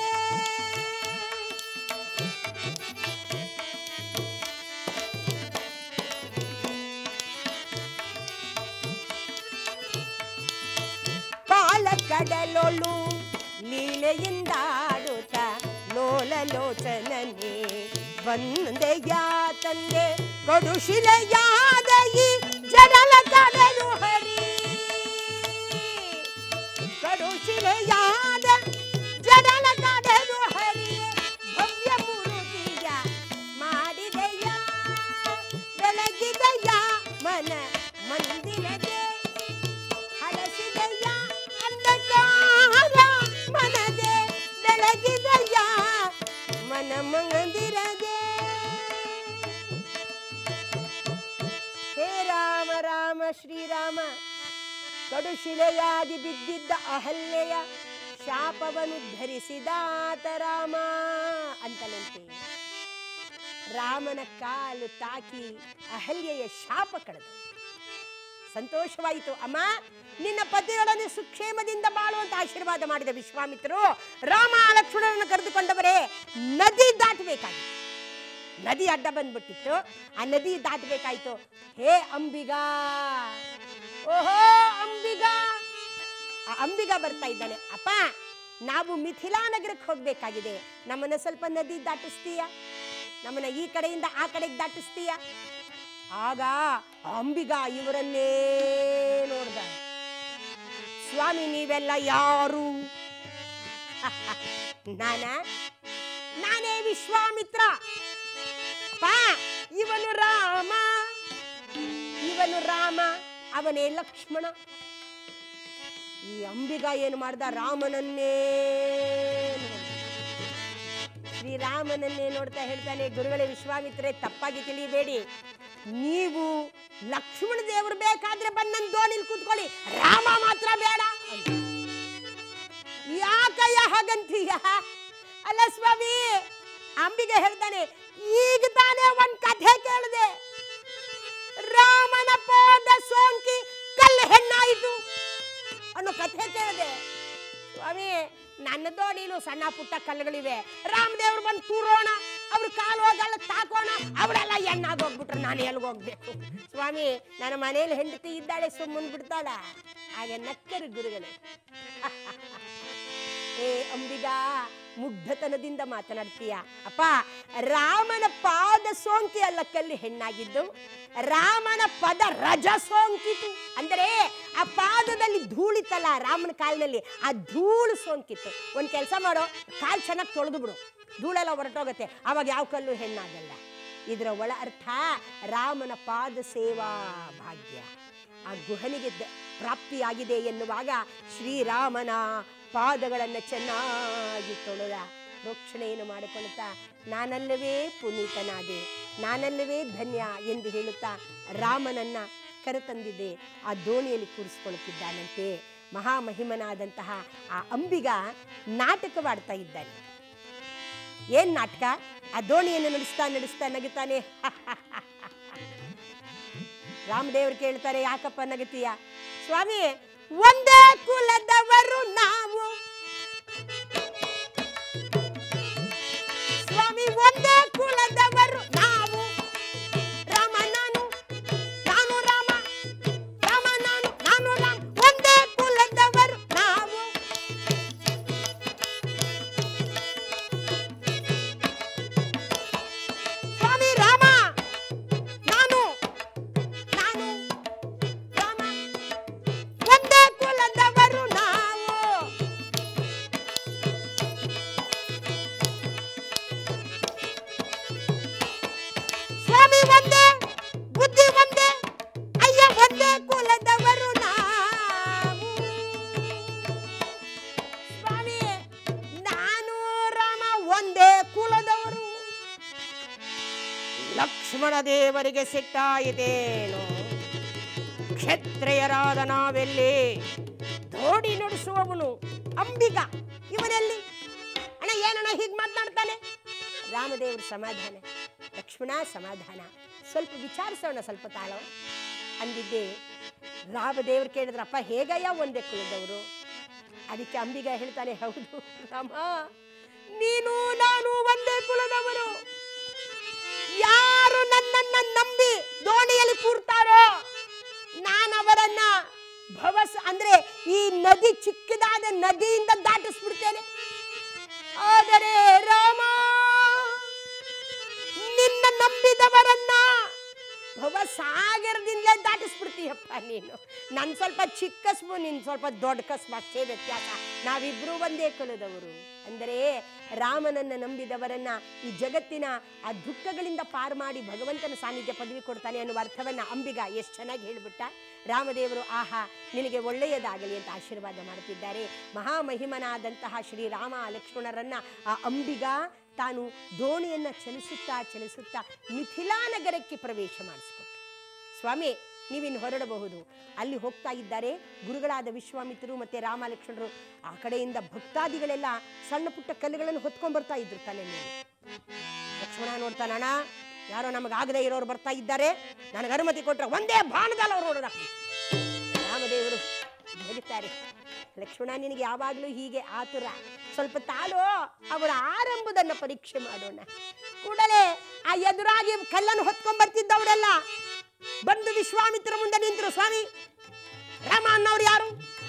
ಪಾಲ ಕಡಲೊಳು ಲೀಲೆಯಿಂದಾಡುತ್ತ ಲೋಲಲೋಚನನೆ ಬಂದೆಯ ತಂದೆ ಕಡುಶಿಲೆಯಾದ ಈ ಜಡಲ ಕಡಲು ಹರಿ ಕಡುಶಿಲೆಯಾದ ಜಡಲ ಕಡಲು ಹರಿ ಭವ್ಯ ಮೂರುತಿಯ ಮಾಡಿದೆಯ ಬೆಳಗಿದೆಯ ಮನ ಮಂದಿರದೆ ಹಳಸಿದಯ್ಯ ಅಂಧಕಾರ ಮನದೆ ಬೆಳಗಿದಯ್ಯ ಮನ ಮಂದಿರದೆ ಹೇ ರಾಮ ರಾಮ ಶ್ರೀರಾಮ ಕಡುಶಿಲೆಯಾಗಿ ಬಿದ್ದಿದ್ದ ಅಹಲ್ಯೆಯ ಶಾಪವನ್ನು ಧರಿಸಿದಾತ ರಾಮ ಅಂತಲಂತೆ ರಾಮನ ಕಾಲು ತಾಕಿ ಅಹಲ್ಯೆಯ ಶಾಪ ಕಳೆದ ಸಂತೋಷವಾಯಿತು ಅಮ್ಮ ನಿನ್ನ ಪತಿಯೊಡನೆ ಸುಕ್ಷೇಮದಿಂದ ಬಾಳುವಂತ ಆಶೀರ್ವಾದ ಮಾಡಿದ ವಿಶ್ವಾಮಿತ್ರರು ರಾಮ ಲಕ್ಷ್ಮಣರನ್ನು ಕರೆದುಕೊಂಡವರೇ ನದಿ ದಾಟಬೇಕಾಗಿತ್ತು ನದಿ ಅಡ್ಡ ಬಂದ್ಬಿಟ್ಟಿತ್ತು ಆ ನದಿ ದಾಟಬೇಕಾಯ್ತು ಹೇ ಅಂಬಿಗ ಓಹೋ ಅಂಬಿಗ ಆ ಅಂಬಿಗ ಬರ್ತಾ ಇದ್ದಾನೆ ಅಪ್ಪ ನಾವು ಮಿಥಿಲಾ ನಗರಕ್ಕೆ ಹೋಗ್ಬೇಕಾಗಿದೆ ನಮ್ಮನ್ನ ಸ್ವಲ್ಪ ನದಿ ದಾಟಿಸ್ತೀಯ ನಮ್ಮನ್ನ ಈ ಕಡೆಯಿಂದ ಆ ಕಡೆಗೆ ದಾಟಿಸ್ತೀಯ ಆಗ ಆ ಅಂಬಿಗ ಇವರನ್ನೇ ನೋಡ್ದ ಸ್ವಾಮಿ ನೀವೆಲ್ಲ ಯಾರು ನಾನ ನಾನೇ ವಿಶ್ವಾಮಿತ್ರ ಪಾ ಇವನು ರಾಮ ಇವನು ರಾಮ ಅವನೇ ಲಕ್ಷ್ಮಣ ಈ ಅಂಬಿಗ ಏನು ಮಾಡ್ದ ರಾಮನನ್ನೇ ನೋಡ್ದ. ಶ್ರೀರಾಮನನ್ನೇ ನೋಡ್ತಾ ಹೇಳ್ತಾನೆ ಗುರುಗಳೇ ವಿಶ್ವಾಮಿತ್ರೆ ತಪ್ಪಾಗಿ ತಿಳಿಬೇಡಿ ನೀವು ಲಕ್ಷ್ಮಣ ದೇವರು ಬೇಕಾದ್ರೆ ಬಂದ್ ನನ್ನ ದೋಣಿಲ್ ಕೂತ್ಕೊಳ್ಳಿ ರಾಮ ಮಾತ್ರ ಬೇಡ ಅಂದ. ಯಾಕಯ್ಯ ಹಾಗಂತೀಯ ಅಲ್ಲ ಸ್ವಾಮಿ ಅಂಬಿಗೆ ಹೇಳ್ತಾನೆ ಈಗ ತಾನೇ ಒಂದ್ ಕಥೆ ಕೇಳಿದೆ ರಾಮನ ಪಾದ ಸೋಂಕಿ ಕಲ್ಲು ಹೆಣ್ಣಾಯಿತು ಅನ್ನೋ ಕಥೆ ಕೇಳಿದೆ ಸ್ವಾಮಿ ನನ್ನ ದೋಣಿಲು ಸಣ್ಣ ಪುಟ್ಟ ಕಲ್ಲುಗಳಿವೆ ರಾಮದೇವ್ರು ಬಂದು ತೂರೋಣ ಅವ್ರ ಕಾಲು ಹೋಗಲ್ಲ ತಾಕೋಣ ಅವರೆಲ್ಲ ಹೆಣ್ಣಾಗೋಗ್ಬಿಟ್ರು ನಾನು ಎಲ್ಲಿಗೆ ಹೋಗ್ಬೇಕು ಸ್ವಾಮಿ ನನ್ನ ಮನೇಲಿ ಹೆಂಡತಿ ಇದ್ದಾಳೆ ಸುಮ್ಮನೆ ಬಿಡ್ತಾಳ ಹಾಗೆ ನಕ್ಕರು ಗುರುಗಳೇ ಏ ಅಂಬಿಗ ಮುಗ್ಧತನದಿಂದ ಮಾತನಾಡ್ತೀಯ ಅಪ್ಪ ರಾಮನ ಪಾದ ಸೋಂಕಿ ಅಲ್ಲ ಕಲ್ಲಿ ಹೆಣ್ಣಾಗಿದ್ದು ರಾಮನ ಪದ ರಜ ಸೋಂಕಿತು ಅಂದರೆ ಆ ಪಾದದಲ್ಲಿ ಧೂಳಿತ್ತಲ್ಲ ರಾಮನ ಕಾಲಿನಲ್ಲಿ ಆ ಧೂಳು ಸೋಂಕಿತ್ತು ಒಂದು ಕೆಲಸ ಮಾಡೋ ಕಾಲು ಚೆನ್ನಾಗಿ ತೊಳೆದು ಬಿಡು ಧೂಳೆಲ್ಲ ಹೊರಟೋಗತ್ತೆ ಅವಾಗ ಯಾವ ಕಲ್ಲು ಹೆಣ್ಣಾಗಲ್ಲ ಇದರ ಒಳ ಅರ್ಥ ರಾಮನ ಪಾದ ಸೇವಾ ಭಾಗ್ಯ ಆ ಗುಹನಿಗೆ ದ- ಪ್ರಾಪ್ತಿಯಾಗಿದೆ ಎನ್ನುವಾಗ ಶ್ರೀರಾಮನ ಪಾದಗಳನ್ನು ಚೆನ್ನಾಗಿ ತೊಳೆದ ಪ್ರೋಕ್ಷಣೆಯನ್ನು ಮಾಡಿಕೊಳ್ಳುತ್ತಾ ನಾನಲ್ಲವೇ ಪುನೀತನಾದೆ ನಾನಲ್ಲವೇ ಧನ್ಯ ಎಂದು ಹೇಳುತ್ತಾ ರಾಮನನ್ನ ಕರೆತಂದಿದ್ದೆ ಆ ದೋಣಿಯಲ್ಲಿ ಕೂರಿಸ್ಕೊಳ್ಳುತ್ತಿದ್ದಾನಂತೆ ಮಹಾಮಹಿಮನಾದಂತಹ ಆ ಅಂಬಿಗ ನಾಟಕವಾಡ್ತಾ ಇದ್ದಾನೆ ಏನ್ ನಾಟಕ ಆ ದೋಣಿಯನ್ನು ನಡೆಸ್ತಾ ನಡೆಸ್ತಾ ನಗುತ್ತಾನೆ ರಾಮದೇವರು ಕೇಳ್ತಾರೆ ಯಾಕಪ್ಪ ನಗತೀಯ ಸ್ವಾಮಿ ಒಂದೇ ಕುಲದವರು ನಾವು ಸ್ವಾಮಿ ಒಂದೇ ಕುಲದವರು ನಾವು ರಾಮ ನಾನು ನಾನು ರಾಮ ರಾಮ ನಾನು ನಾನು ರಾಮ ಒಂದೇ ಕುಲದವರು ನಾವು ಸ್ವಾಮಿ ರಾಮ ನಾನು ನಾನು ರಾಮ ಒಂದೇ ಕುಲದವರು ನಾವು ಸ್ವಾಮಿ ಒಂದೇ ಬುದ್ಧಿ ಒಂದೇ ಅಯ್ಯ ಒಂದೇ ಕುಲದವರು ನಾವು ಸ್ವಾಮಿ ನಾನು ರಾಮ ಒಂದೇ ಕುಲದವರು ಲಕ್ಷ್ಮಣ ದೇವರಿಗೆ ಸಿಟ್ಟಾಯಿತೇನು ಕ್ಷತ್ರಿಯರಾದ ನಾವೆಲ್ಲಿ ದೋಡಿ ನುಡಿಸುವವನು ಅಂಬಿಗ ಇವನಲ್ಲಿ ಅಣ್ಣ ಏನಣ್ಣ ಹೀಗೆ ಮಾತನಾಡ್ತಾನೆ ರಾಮದೇವರು ಸಮಾಧಾನ ಲಕ್ಷ್ಮಣ ಸಮಾಧಾನ ಸ್ವಲ್ಪ ವಿಚಾರಿಸೋಣ ಸ್ವಲ್ಪ ತಾಳೋ ಅಂದಿದ್ದೆ ರಾಮದೇವರು ಕೇಳಿದ್ರಪ್ಪ ಹೇಗಯ್ಯ ಒಂದೇ ಕುಲದವರು ಅದಕ್ಕೆ ಅಂಬಿಗ ಹೇಳ್ತಾನೆ ಹೌದು ರಾಮ ನೀನು ನಾನು ಒಂದೇ ಕುಲದವರು ಯಾರು ನನ್ನನ್ನ ನಂಬಿ ದೋಣಿಯಲ್ಲಿ ಕೂರ್ತಾರೋ ನಾನು ಅವರನ್ನ ಭವಸ್ ಅಂದ್ರೆ ಈ ನದಿ ಚಿಕ್ಕದಾದ ನದಿಯಿಂದ ದಾಟಿಸ್ಬಿಡ್ತೇನೆ ಆದರೆ ರಾಮ ನಿನ್ನ ನಂಬಿದವರನ್ನ ಭವಸಾಗರದಿಂದಲೇ ದಾಟಿಸ್ಬಿಡ್ತೀಯಪ್ಪ ನೀನು ನನ್ ಸ್ವಲ್ಪ ಚಿಕ್ಕ ಕಸ್ಬು ನಿನ್ ಸ್ವಲ್ಪ ದೊಡ್ಡ ಕಸ್ಬು ಅಷ್ಟೇ ವ್ಯತ್ಯಾಸ ನಾವಿಬ್ರು ಒಂದೇ ಕುಲದವರು ಅಂದರೆ ರಾಮನನ್ನ ನಂಬಿದವರನ್ನ ಈ ಜಗತ್ತಿನ ಆ ದುಃಖಗಳಿಂದ ಪಾರು ಮಾಡಿ ಭಗವಂತನ ಸಾನ್ನಿಧ್ಯ ಪದವಿ ಕೊಡ್ತಾನೆ ಅನ್ನುವ ಅರ್ಥವನ್ನ ಅಂಬಿಗ ಎಷ್ಟು ಚೆನ್ನಾಗಿ ಹೇಳ್ಬಿಟ್ಟ ರಾಮದೇವರು ಆಹಾ ನಿನಗೆ ಒಳ್ಳೆಯದಾಗಲಿ ಅಂತ ಆಶೀರ್ವಾದ ಮಾಡುತ್ತಿದ್ದಾರೆ ಮಹಾಮಹಿಮನಾದಂತಹ ಶ್ರೀರಾಮ ಲಕ್ಷ್ಮಣರನ್ನ ಆ ಅಂಬಿಗ ತಾನು ದೋಣಿಯನ್ನ ಚಲಿಸುತ್ತಾ ಚಲಿಸುತ್ತಾ ಮಿಥಿಲಾ ನಗರಕ್ಕೆ ಪ್ರವೇಶ ಮಾಡಿಸಿಕೊಟ್ಟು ಸ್ವಾಮಿ ನೀವಿನ್ನು ಹೊರಡಬಹುದು ಅಲ್ಲಿ ಹೋಗ್ತಾ ಇದ್ದಾರೆ ಗುರುಗಳಾದ ವಿಶ್ವಾಮಿತ್ರರು ಮತ್ತೆ ರಾಮ ಲಕ್ಷ್ಮಣರು ಆ ಕಡೆಯಿಂದ ಭಕ್ತಾದಿಗಳೆಲ್ಲ ಸಣ್ಣ ಪುಟ್ಟ ಕಲ್ಲುಗಳನ್ನು ಹೊತ್ಕೊಂಡ್ ಬರ್ತಾ ಇದ್ರು ತಲೆ ಮೇಲೆ ಲಕ್ಷ್ಮಣ ನೋಡ್ತಾನಣ್ಣ ಯಾರೋ ನಮಗಾಗದೇ ಇರೋರು ಬರ್ತಾ ಇದ್ದಾರೆ ನನಗೆ ಅನುಮತಿ ಕೊಟ್ರೆ ಒಂದೇ ಬಾಣದಲ್ಲಿ ಅವ್ರು ನೋಡೋಣ ರಾಮದೇವರು ನಗುತ್ತಾರೆ ಲಕ್ಷ್ಮಣ ನಿನಗೆ ಯಾವಾಗಲೂ ಹೀಗೆ ಆತುರ ಸ್ವಲ್ಪ ತಾಳು ಅವರ ಆರಂಭದನ್ನ ಪರೀಕ್ಷೆ ಮಾಡೋಣ ಕೂಡಲೇ ಆ ಎದುರಾಗಿ ಕಲ್ಲನ್ನು ಹೊತ್ಕೊಂಡ್ ಬರ್ತಿದ್ದವರೆಲ್ಲ ಬಂದು ವಿಶ್ವಾಮಿತ್ರ ಮುಂದೆ ನಿಂತರು ಸ್ವಾಮಿ ರಾಮ ಅನ್ನೋರು ಯಾರು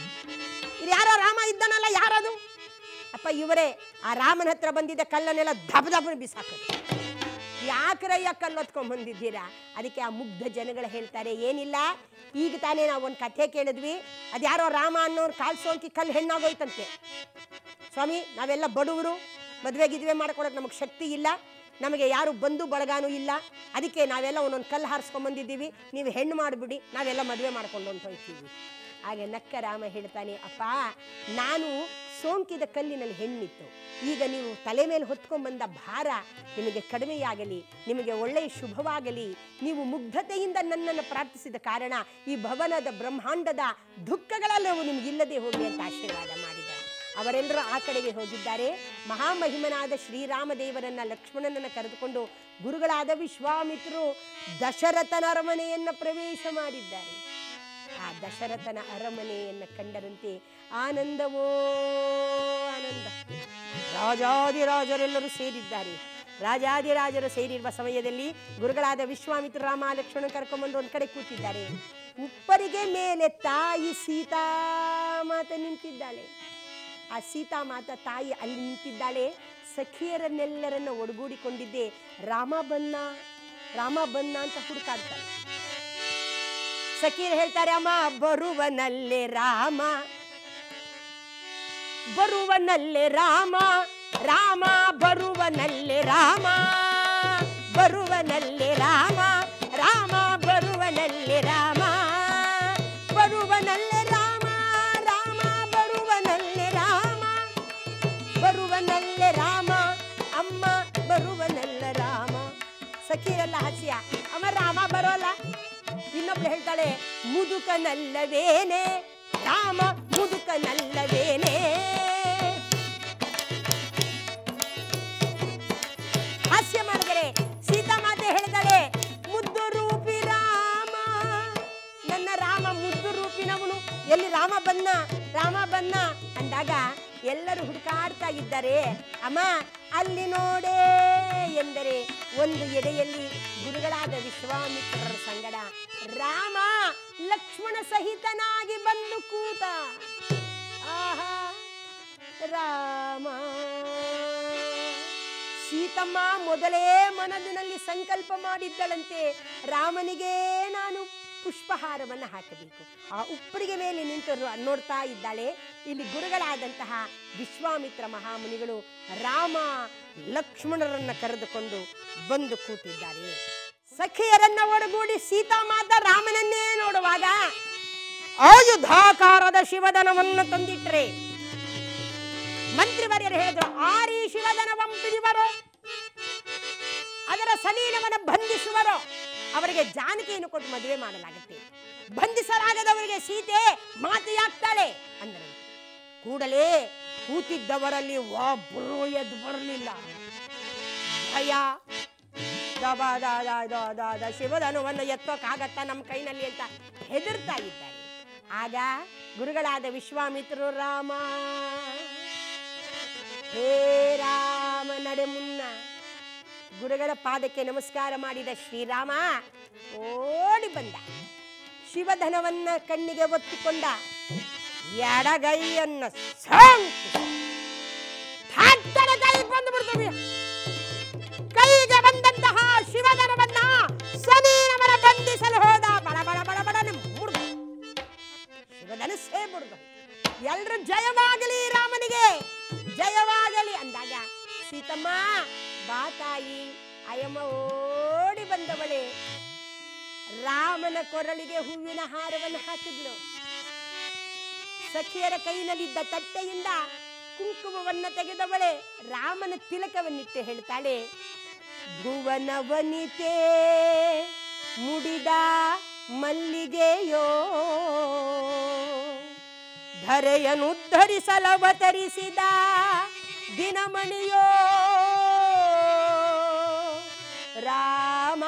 ಇದು ಯಾರೋ ರಾಮ ಇದ್ದಾನಲ್ಲ ಯಾರದು ಅಪ್ಪ ಇವರೇ ಆ ರಾಮನ ಹತ್ರ ಬಂದಿದ್ದ ಕಲ್ಲನ್ನೆಲ್ಲ ದಬ ದಬ ಬಿಸಾಕೋದು ಯಾಕ್ರಯ್ಯ ಕಲ್ಲು ಹೊತ್ಕೊಂಡ್ ಬಂದಿದ್ದೀರಾ ಅದಕ್ಕೆ ಆ ಮುಗ್ಧ ಜನಗಳು ಹೇಳ್ತಾರೆ ಏನಿಲ್ಲ ಈಗ ತಾನೇ ನಾವು ಒಂದು ಕಥೆ ಕೇಳಿದ್ವಿ ಅದ್ಯಾರೋ ರಾಮ ಅನ್ನೋರು ಕಾಲ್ ಸೋಂಕಿ ಕಲ್ಲು ಹೆಣ್ಣಾಗೋಯ್ತಂತೆ ಸ್ವಾಮಿ ನಾವೆಲ್ಲ ಬಡವರು ಮದುವೆ ಗಿದ್ವೆ ಮಾಡ್ಕೊಳಕ್ಕೆ ನಮಗೆ ಶಕ್ತಿ ಇಲ್ಲ ನಮಗೆ ಯಾರು ಬಂಧು ಬಳಗಾನೂ ಇಲ್ಲ ಅದಕ್ಕೆ ನಾವೆಲ್ಲ ಒಂದೊಂದು ಕಲ್ಲು ಹಾರಿಸ್ಕೊಂಡ್ ಬಂದಿದ್ದೀವಿ ನೀವು ಹೆಣ್ಣು ಮಾಡಿಬಿಡಿ ನಾವೆಲ್ಲ ಮದುವೆ ಮಾಡ್ಕೊಂಡು ಹೊಂಟೋಯ್ತೀವಿ ಹಾಗೆ ನಕ್ಕ ರಾಮ ಹೇಳ್ತಾನೆ ಅಪ್ಪ ನಾನು ಸೋಂಕಿದ ಕಲ್ಲಿನಲ್ಲಿ ಹೆಣ್ಣಿತ್ತು ಈಗ ನೀವು ತಲೆ ಮೇಲೆ ಹೊತ್ಕೊಂಡ್ಬಂದ ಭಾರ ನಿಮಗೆ ಕಡಿಮೆಯಾಗಲಿ ನಿಮಗೆ ಒಳ್ಳೆಯ ಶುಭವಾಗಲಿ ನೀವು ಮುಗ್ಧತೆಯಿಂದ ನನ್ನನ್ನು ಪ್ರಾರ್ಥಿಸಿದ ಕಾರಣ ಈ ಭವನದ ಬ್ರಹ್ಮಾಂಡದ ದುಃಖಗಳೆಲ್ಲವೂ ನಿಮಗಿಲ್ಲದೆ ಹೋಗಿ ಅಂತ ಆಶೀರ್ವಾದ ಮಾಡಿದ ಅವರೆಲ್ಲರೂ ಆ ಕಡೆಗೆ ಹೋಗಿದ್ದಾರೆ ಮಹಾಮಹಿಮನಾದ ಶ್ರೀರಾಮದೇವರನ್ನ ಲಕ್ಷ್ಮಣನನ್ನ ಕರೆದುಕೊಂಡು ಗುರುಗಳಾದ ವಿಶ್ವಾಮಿತ್ರರು ದಶರಥನ ಅರಮನೆಯನ್ನ ಪ್ರವೇಶ ಮಾಡಿದ್ದಾರೆ ಆ ದಶರಥನ ಅರಮನೆಯನ್ನ ಕಂಡರಂತೆ ಆನಂದವೋ ಆನಂದ ರಾಜಾದಿರಾಜರೆಲ್ಲರೂ ಸೇರಿದ್ದಾರೆ ರಾಜಾದಿರಾಜರು ಸೇರಿರುವ ಸಮಯದಲ್ಲಿ ಗುರುಗಳಾದ ವಿಶ್ವಾಮಿತ್ರ ರಾಮ ಲಕ್ಷ್ಮಣ ಕರ್ಕೊಂಡ್ಬಂದು ಒಂದ್ ಕಡೆ ಕೂತಿದ್ದಾರೆ ಉಪ್ಪರಿಗೆ ಮೇಲೆ ತಾಯಿ ಸೀತಾ ಮಾತ ನಿಂತಿದ್ದಾಳೆ ಆ ಸೀತಾ ಮಾತ ತಾಯಿ ಅಲ್ಲಿ ನಿಂತಿದ್ದಾಳೆ ಸಖಿಯರನ್ನೆಲ್ಲರನ್ನ ಒಡಗೂಡಿಕೊಂಡಿದ್ದೆ ರಾಮ ಬನ್ನ ರಾಮ ಬನ್ನ ಅಂತ ಹುಡುಕಾಡ್ತಾಳೆ ಸಖೀರ್ ಹೇಳ್ತಾರೆ ಅಮ್ಮ ಬರುವನಲ್ಲೇ ರಾಮ ಬರುವನಲ್ಲೇ ರಾಮ ರಾಮ ಬರುವನಲ್ಲೇ ರಾಮ ಬರುವನಲ್ಲೇ ರಾಮ ರಾಮ ಬರುವನಲ್ಲೇ ರಾಮ ಬರುವನಲ್ಲೇ ರಾಮ ರಾಮ ಬರುವನಲ್ಲೇ ರಾಮ ಬರುವನಲ್ಲೇ ರಾಮ ಅಮ್ಮ ಬರುವನಲ್ಲ ರಾಮ ಸಖಿಯರೆಲ್ಲ ಹಾಸ್ಯ ಅಮ್ಮ ರಾಮ ಬರೋಲ್ಲ ಇನ್ನೊಬ್ಳು ಹೇಳ್ತಾಳೆ ಮುದುಕನಲ್ಲವೇನೆ ರಾಮ ಮುದುಕನಲ್ಲವೇನೆ ಹಾಸ್ಯ ಮಾಡಿದರೆ ಸೀತಾಮಾತೆ ಹೇಳ್ತಾಳೆ ಮುದ್ದು ರೂಪಿ ರಾಮ ನನ್ನ ರಾಮ ಮುದ್ದು ರೂಪಿನವನು ಎಲ್ಲಿ ರಾಮ ಬನ್ನ ರಾಮ ಬನ್ನ ಅಂದಾಗ ಎಲ್ಲರೂ ಹುಡುಕಾಡ್ತಾ ಇದ್ದಾರೆ ಅಮ್ಮ ಅಲ್ಲಿ ನೋಡೇ ಎಂದರೆ ಒಂದು ಎಡೆಯಲ್ಲಿ ಗುರುಗಳಾದ ವಿಶ್ವಾಮಿತ್ರರ ಸಂಗಡ ರಾಮ ಲಕ್ಷ್ಮಣ ಸಹಿತನಾಗಿ ಬಂದು ಕೂತ ಆಹಾ ರಾಮ ಸೀತಮ್ಮ ಮೊದಲೇ ಮನದಿನಲ್ಲಿ ಸಂಕಲ್ಪ ಮಾಡಿದ್ದಳಂತೆ ರಾಮನಿಗೆ ನಾನು ಪುಷ್ಪಹಾರವನ್ನು ಹಾಕಬೇಕು ಆ ಉಪ್ಪರಿಗೆ ಮೇಲೆ ನಿಂತು ರ- ನೋಡ್ತಾ ಇದ್ದಾಳೆ ಇಲ್ಲಿ ಗುರುಗಳಾದಂತಹ ವಿಶ್ವಾಮಿತ್ರ ಮಹಾಮುನಿಗಳು ರಾಮ ಲಕ್ಷ್ಮಣರನ್ನ ಕರೆದುಕೊಂಡು ಬಂದು ಕೂತಿದ್ದಾರೆ ಸಖಿಯರನ್ನ ಒಡಗೂಡಿ ಸೀತಾಮಾತ ರಾಮನನ್ನೇ ನೋಡುವಾಗ ಆಯುಧಾಕಾರದ ಶಿವಧನವನ್ನು ತಂದಿಟ್ರೆ ಮಂತ್ರಿವರ್ಯರು ಹೇಳಿದ್ರು ಆರಿ ಶಿವಧನವಂ ಪಿಡಿವರು ಅದರ ಸಲೀಲವನ್ನು ಬಂಧಿಸುವರು ಅವರಿಗೆ ಜಾನಕಿಯನ್ನು ಕೊಟ್ಟು ಮದುವೆ ಮಾಡಲಾಗುತ್ತೆ ಬಂಧಿಸಲಾಗದವರಿಗೆ ಸೀತೆ ಮಾತೆಯಾಗ್ತಾಳೆ ಅಂದರು ಕೂಡಲೇ ಕೂತಿದ್ದವರಲ್ಲಿ ಒಬ್ಬರು ಎದ್ದು ಬರಲಿಲ್ಲ ಭಯ ದಬ ದ ದ ದ ದ ದ ಶಿವಧನುವನ್ನು ಎತ್ತೋಕ್ಕಾಗತ್ತ ನಮ್ಮ ಕೈನಲ್ಲಿ ಅಂತ ಹೆದರ್ತಾ ಇದ್ದಾರೆ ಆಗ ಗುರುಗಳಾದ ವಿಶ್ವಾಮಿತ್ರರು ರಾಮ ಹೇ ರಾಮ ನಡೆ ಮುನ್ನ ಗುರುಗಳ ಪಾದಕ್ಕೆ ನಮಸ್ಕಾರ ಮಾಡಿದ ಶ್ರೀರಾಮ ಓಡಿ ಬಂದ ಶಿವಧನವನ್ನ ಕಣ್ಣಿಗೆ ಒತ್ತಿಕೊಂಡ ಎಡಗೈಯನ್ನ ಸಾಂಕು ಥಟ್ಟನ ಕೈ ಬಂದು ಬಿಡ್ತದೆ ಕೈಗೆ ಬಂದಂತಹ ಶಿವಧನವನ್ನ ಸಮೀರವನ ಬಂಧಿಸಲು ಹೋದ ಬಡ ಬಡ ಬಡ ಬಡನೆ ಮುರಿದ ಶಿವಧನಸ್ಸೇ ಮುರಿದ ಎಲ್ರು ಜಯವಾಗಲಿ ರಾಮನಿಗೆ ಜಯವಾಗಲಿ ಅಂದಾಗ ಸೀತಮ್ಮ ಬಾ ತಾಯಿ ಅಯ್ಯಮ್ಮ ಓಡಿ ಬಂದವಳೆ ರಾಮನ ಕೊರಳಿಗೆ ಹೂವಿನ ಹಾರವನ್ನು ಹಾಕಿದ್ಲು ಸಖಿಯರ ಕೈನಲ್ಲಿದ್ದ ತಟ್ಟೆಯಿಂದ ಕುಂಕುಮವನ್ನ ತೆಗೆದವಳೆ ರಾಮನ ತಿಲಕವನ್ನಿಟ್ಟು ಹೇಳ್ತಾಳೆ ಭುವನ ವನಿತೆ ಮುಡಿದ ಮಲ್ಲಿಗೆಯೋ ಧರೆಯನುದ್ಧರಿಸಲವತರಿಸಿದ ದಿನಮಣಿಯೋ ರಾಮ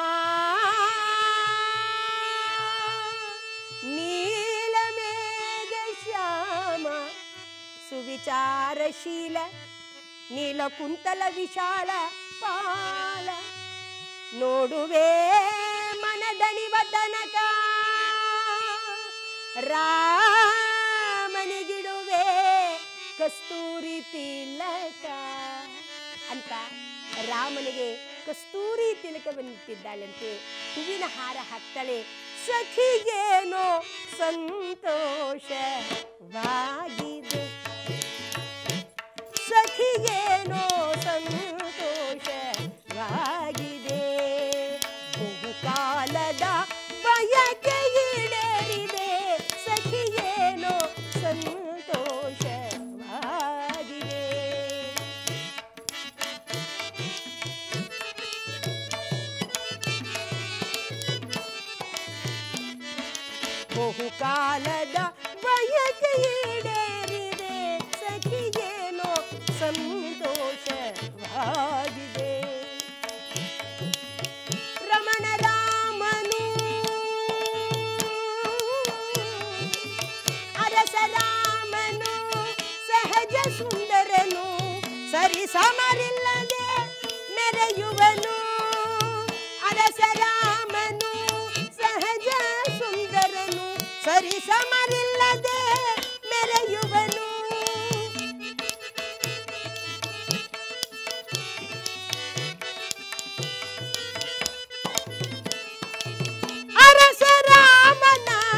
ನೀಲಮೇಘ ಶ್ಯಾಮ ಸುವಿಚಾರಶೀಲ ನೀಲಕುಂತಲ ವಿಶಾಲ ಪಾಲ ನೋಡುವೆ ಮನದಣಿವ ತನಕ ರಾಮನಿಗಿಡುವೆ ಕಸ್ತೂರಿ ತಿಲಕ ಅಂತ ರಾಮನಿಗೆ ಕಸ್ತೂರಿ ತಿಲಕವನ್ನಿಟ್ಟಿದ್ದಾಳಂತೆ ಹೂವಿನ ಹಾರ ಹಾಕ್ತಾಳೆ ಸಖಿಗೇನೋ ಸಂತೋಷವಾಗಿದೆ ಸಖಿಗೇನೋ ಸಂತೋಷವಾಗಿದೆ ಬಹುಕಾಲದ ಬಯಕೆ ಈಡೇರಿದೆ ಸಖಿಗೇನೋ ಸಂತೋಷವಾಗಿದೆ ಬಹುಕಾಲದ ಬಯಕೆ ಈಡೇರಿದೆ ಸಖಿಗೇನೋ ಸಂತೋಷವಾಗಿದೆ ರಮಣ ರಾಮನು ಅರಸ ರಾಮನು ಸಹಜ ಸುಂದರನು ಸರಿ ಸಮರಿಲ್ಲದೆ ಮೆರೆಯುವನು ಅರಸ ರಾಮನು ಸಹಜ ಸುಂದರನು ಸರಿ ಸಮರಿಲ್ಲದೆ ಮೆರೆಯುವನು ಅರಸ ರಾಮನ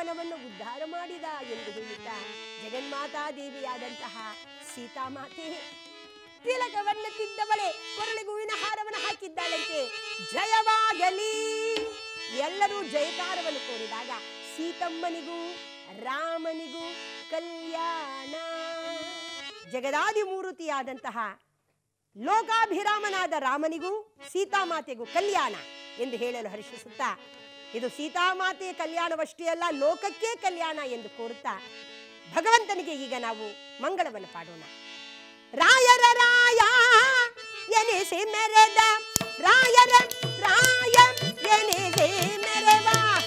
ಬೃಂದಾವನವನ್ನು ಉದ್ಧಾರ ಮಾಡಿದ ಎಂದು ಹೇಳುತ್ತಾ ಜಗನ್ಮಾತಾ ದೇವಿಯಾದಂತಹ ಸೀತಾಮಾತೆ ತಿಲಕವನ್ನು ತಿದ್ದವಳೆ ಕೊರಳಿಗೆ ಹೂವಿನ ಹಾರವನ್ನು ಹಾಕಿದ್ದಾಳಂತೆ ಜಯವಾಗಲಿ ಎಲ್ಲರೂ ಜಯಕಾರವನ್ನು ಕೋರಿದಾಗ ಸೀತಮ್ಮನಿಗೂ ರಾಮನಿಗೂ ಕಲ್ಯಾಣ ಜಗದಾದಿ ಮೂರುತಿಯಾದಂತಹ ಲೋಕಾಭಿರಾಮನಾದ ರಾಮನಿಗೂ ಸೀತಾಮಾತೆಗೂ ಕಲ್ಯಾಣ ಎಂದು ಹೇಳಲು ಹರ್ಷಿಸುತ್ತಾ ಇದು ಸೀತಾಮಾತೆಯ ಕಲ್ಯಾಣವಷ್ಟೇ ಅಲ್ಲ ಲೋಕಕ್ಕೆ ಕಲ್ಯಾಣ ಎಂದು ಕೋರುತ್ತಾ ಭಗವಂತನಿಗೆ ಈಗ ನಾವು ಮಂಗಳವನ್ನು ಪಾಡೋಣ ರಾಯರ ರಾಯ ಎನಿಸಿ ಮೆರೆದ ರಾಯರ ರಾಯ ಎನಿಸಿ ಮೆರೆವ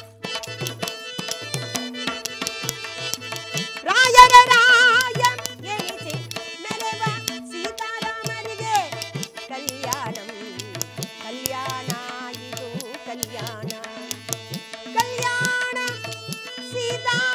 ರಾಯರ ರಾಯ ಎನಿಸಿ ಮೆರೆವ ಸೀತಾರಾಮರಿಗೆ ಕಲ್ಯಾಣಂ ಕಲ್ಯಾಣ ಇದು ಕಲ್ಯಾಣ ಕಲ್ಯಾಣ ಸೀತಾ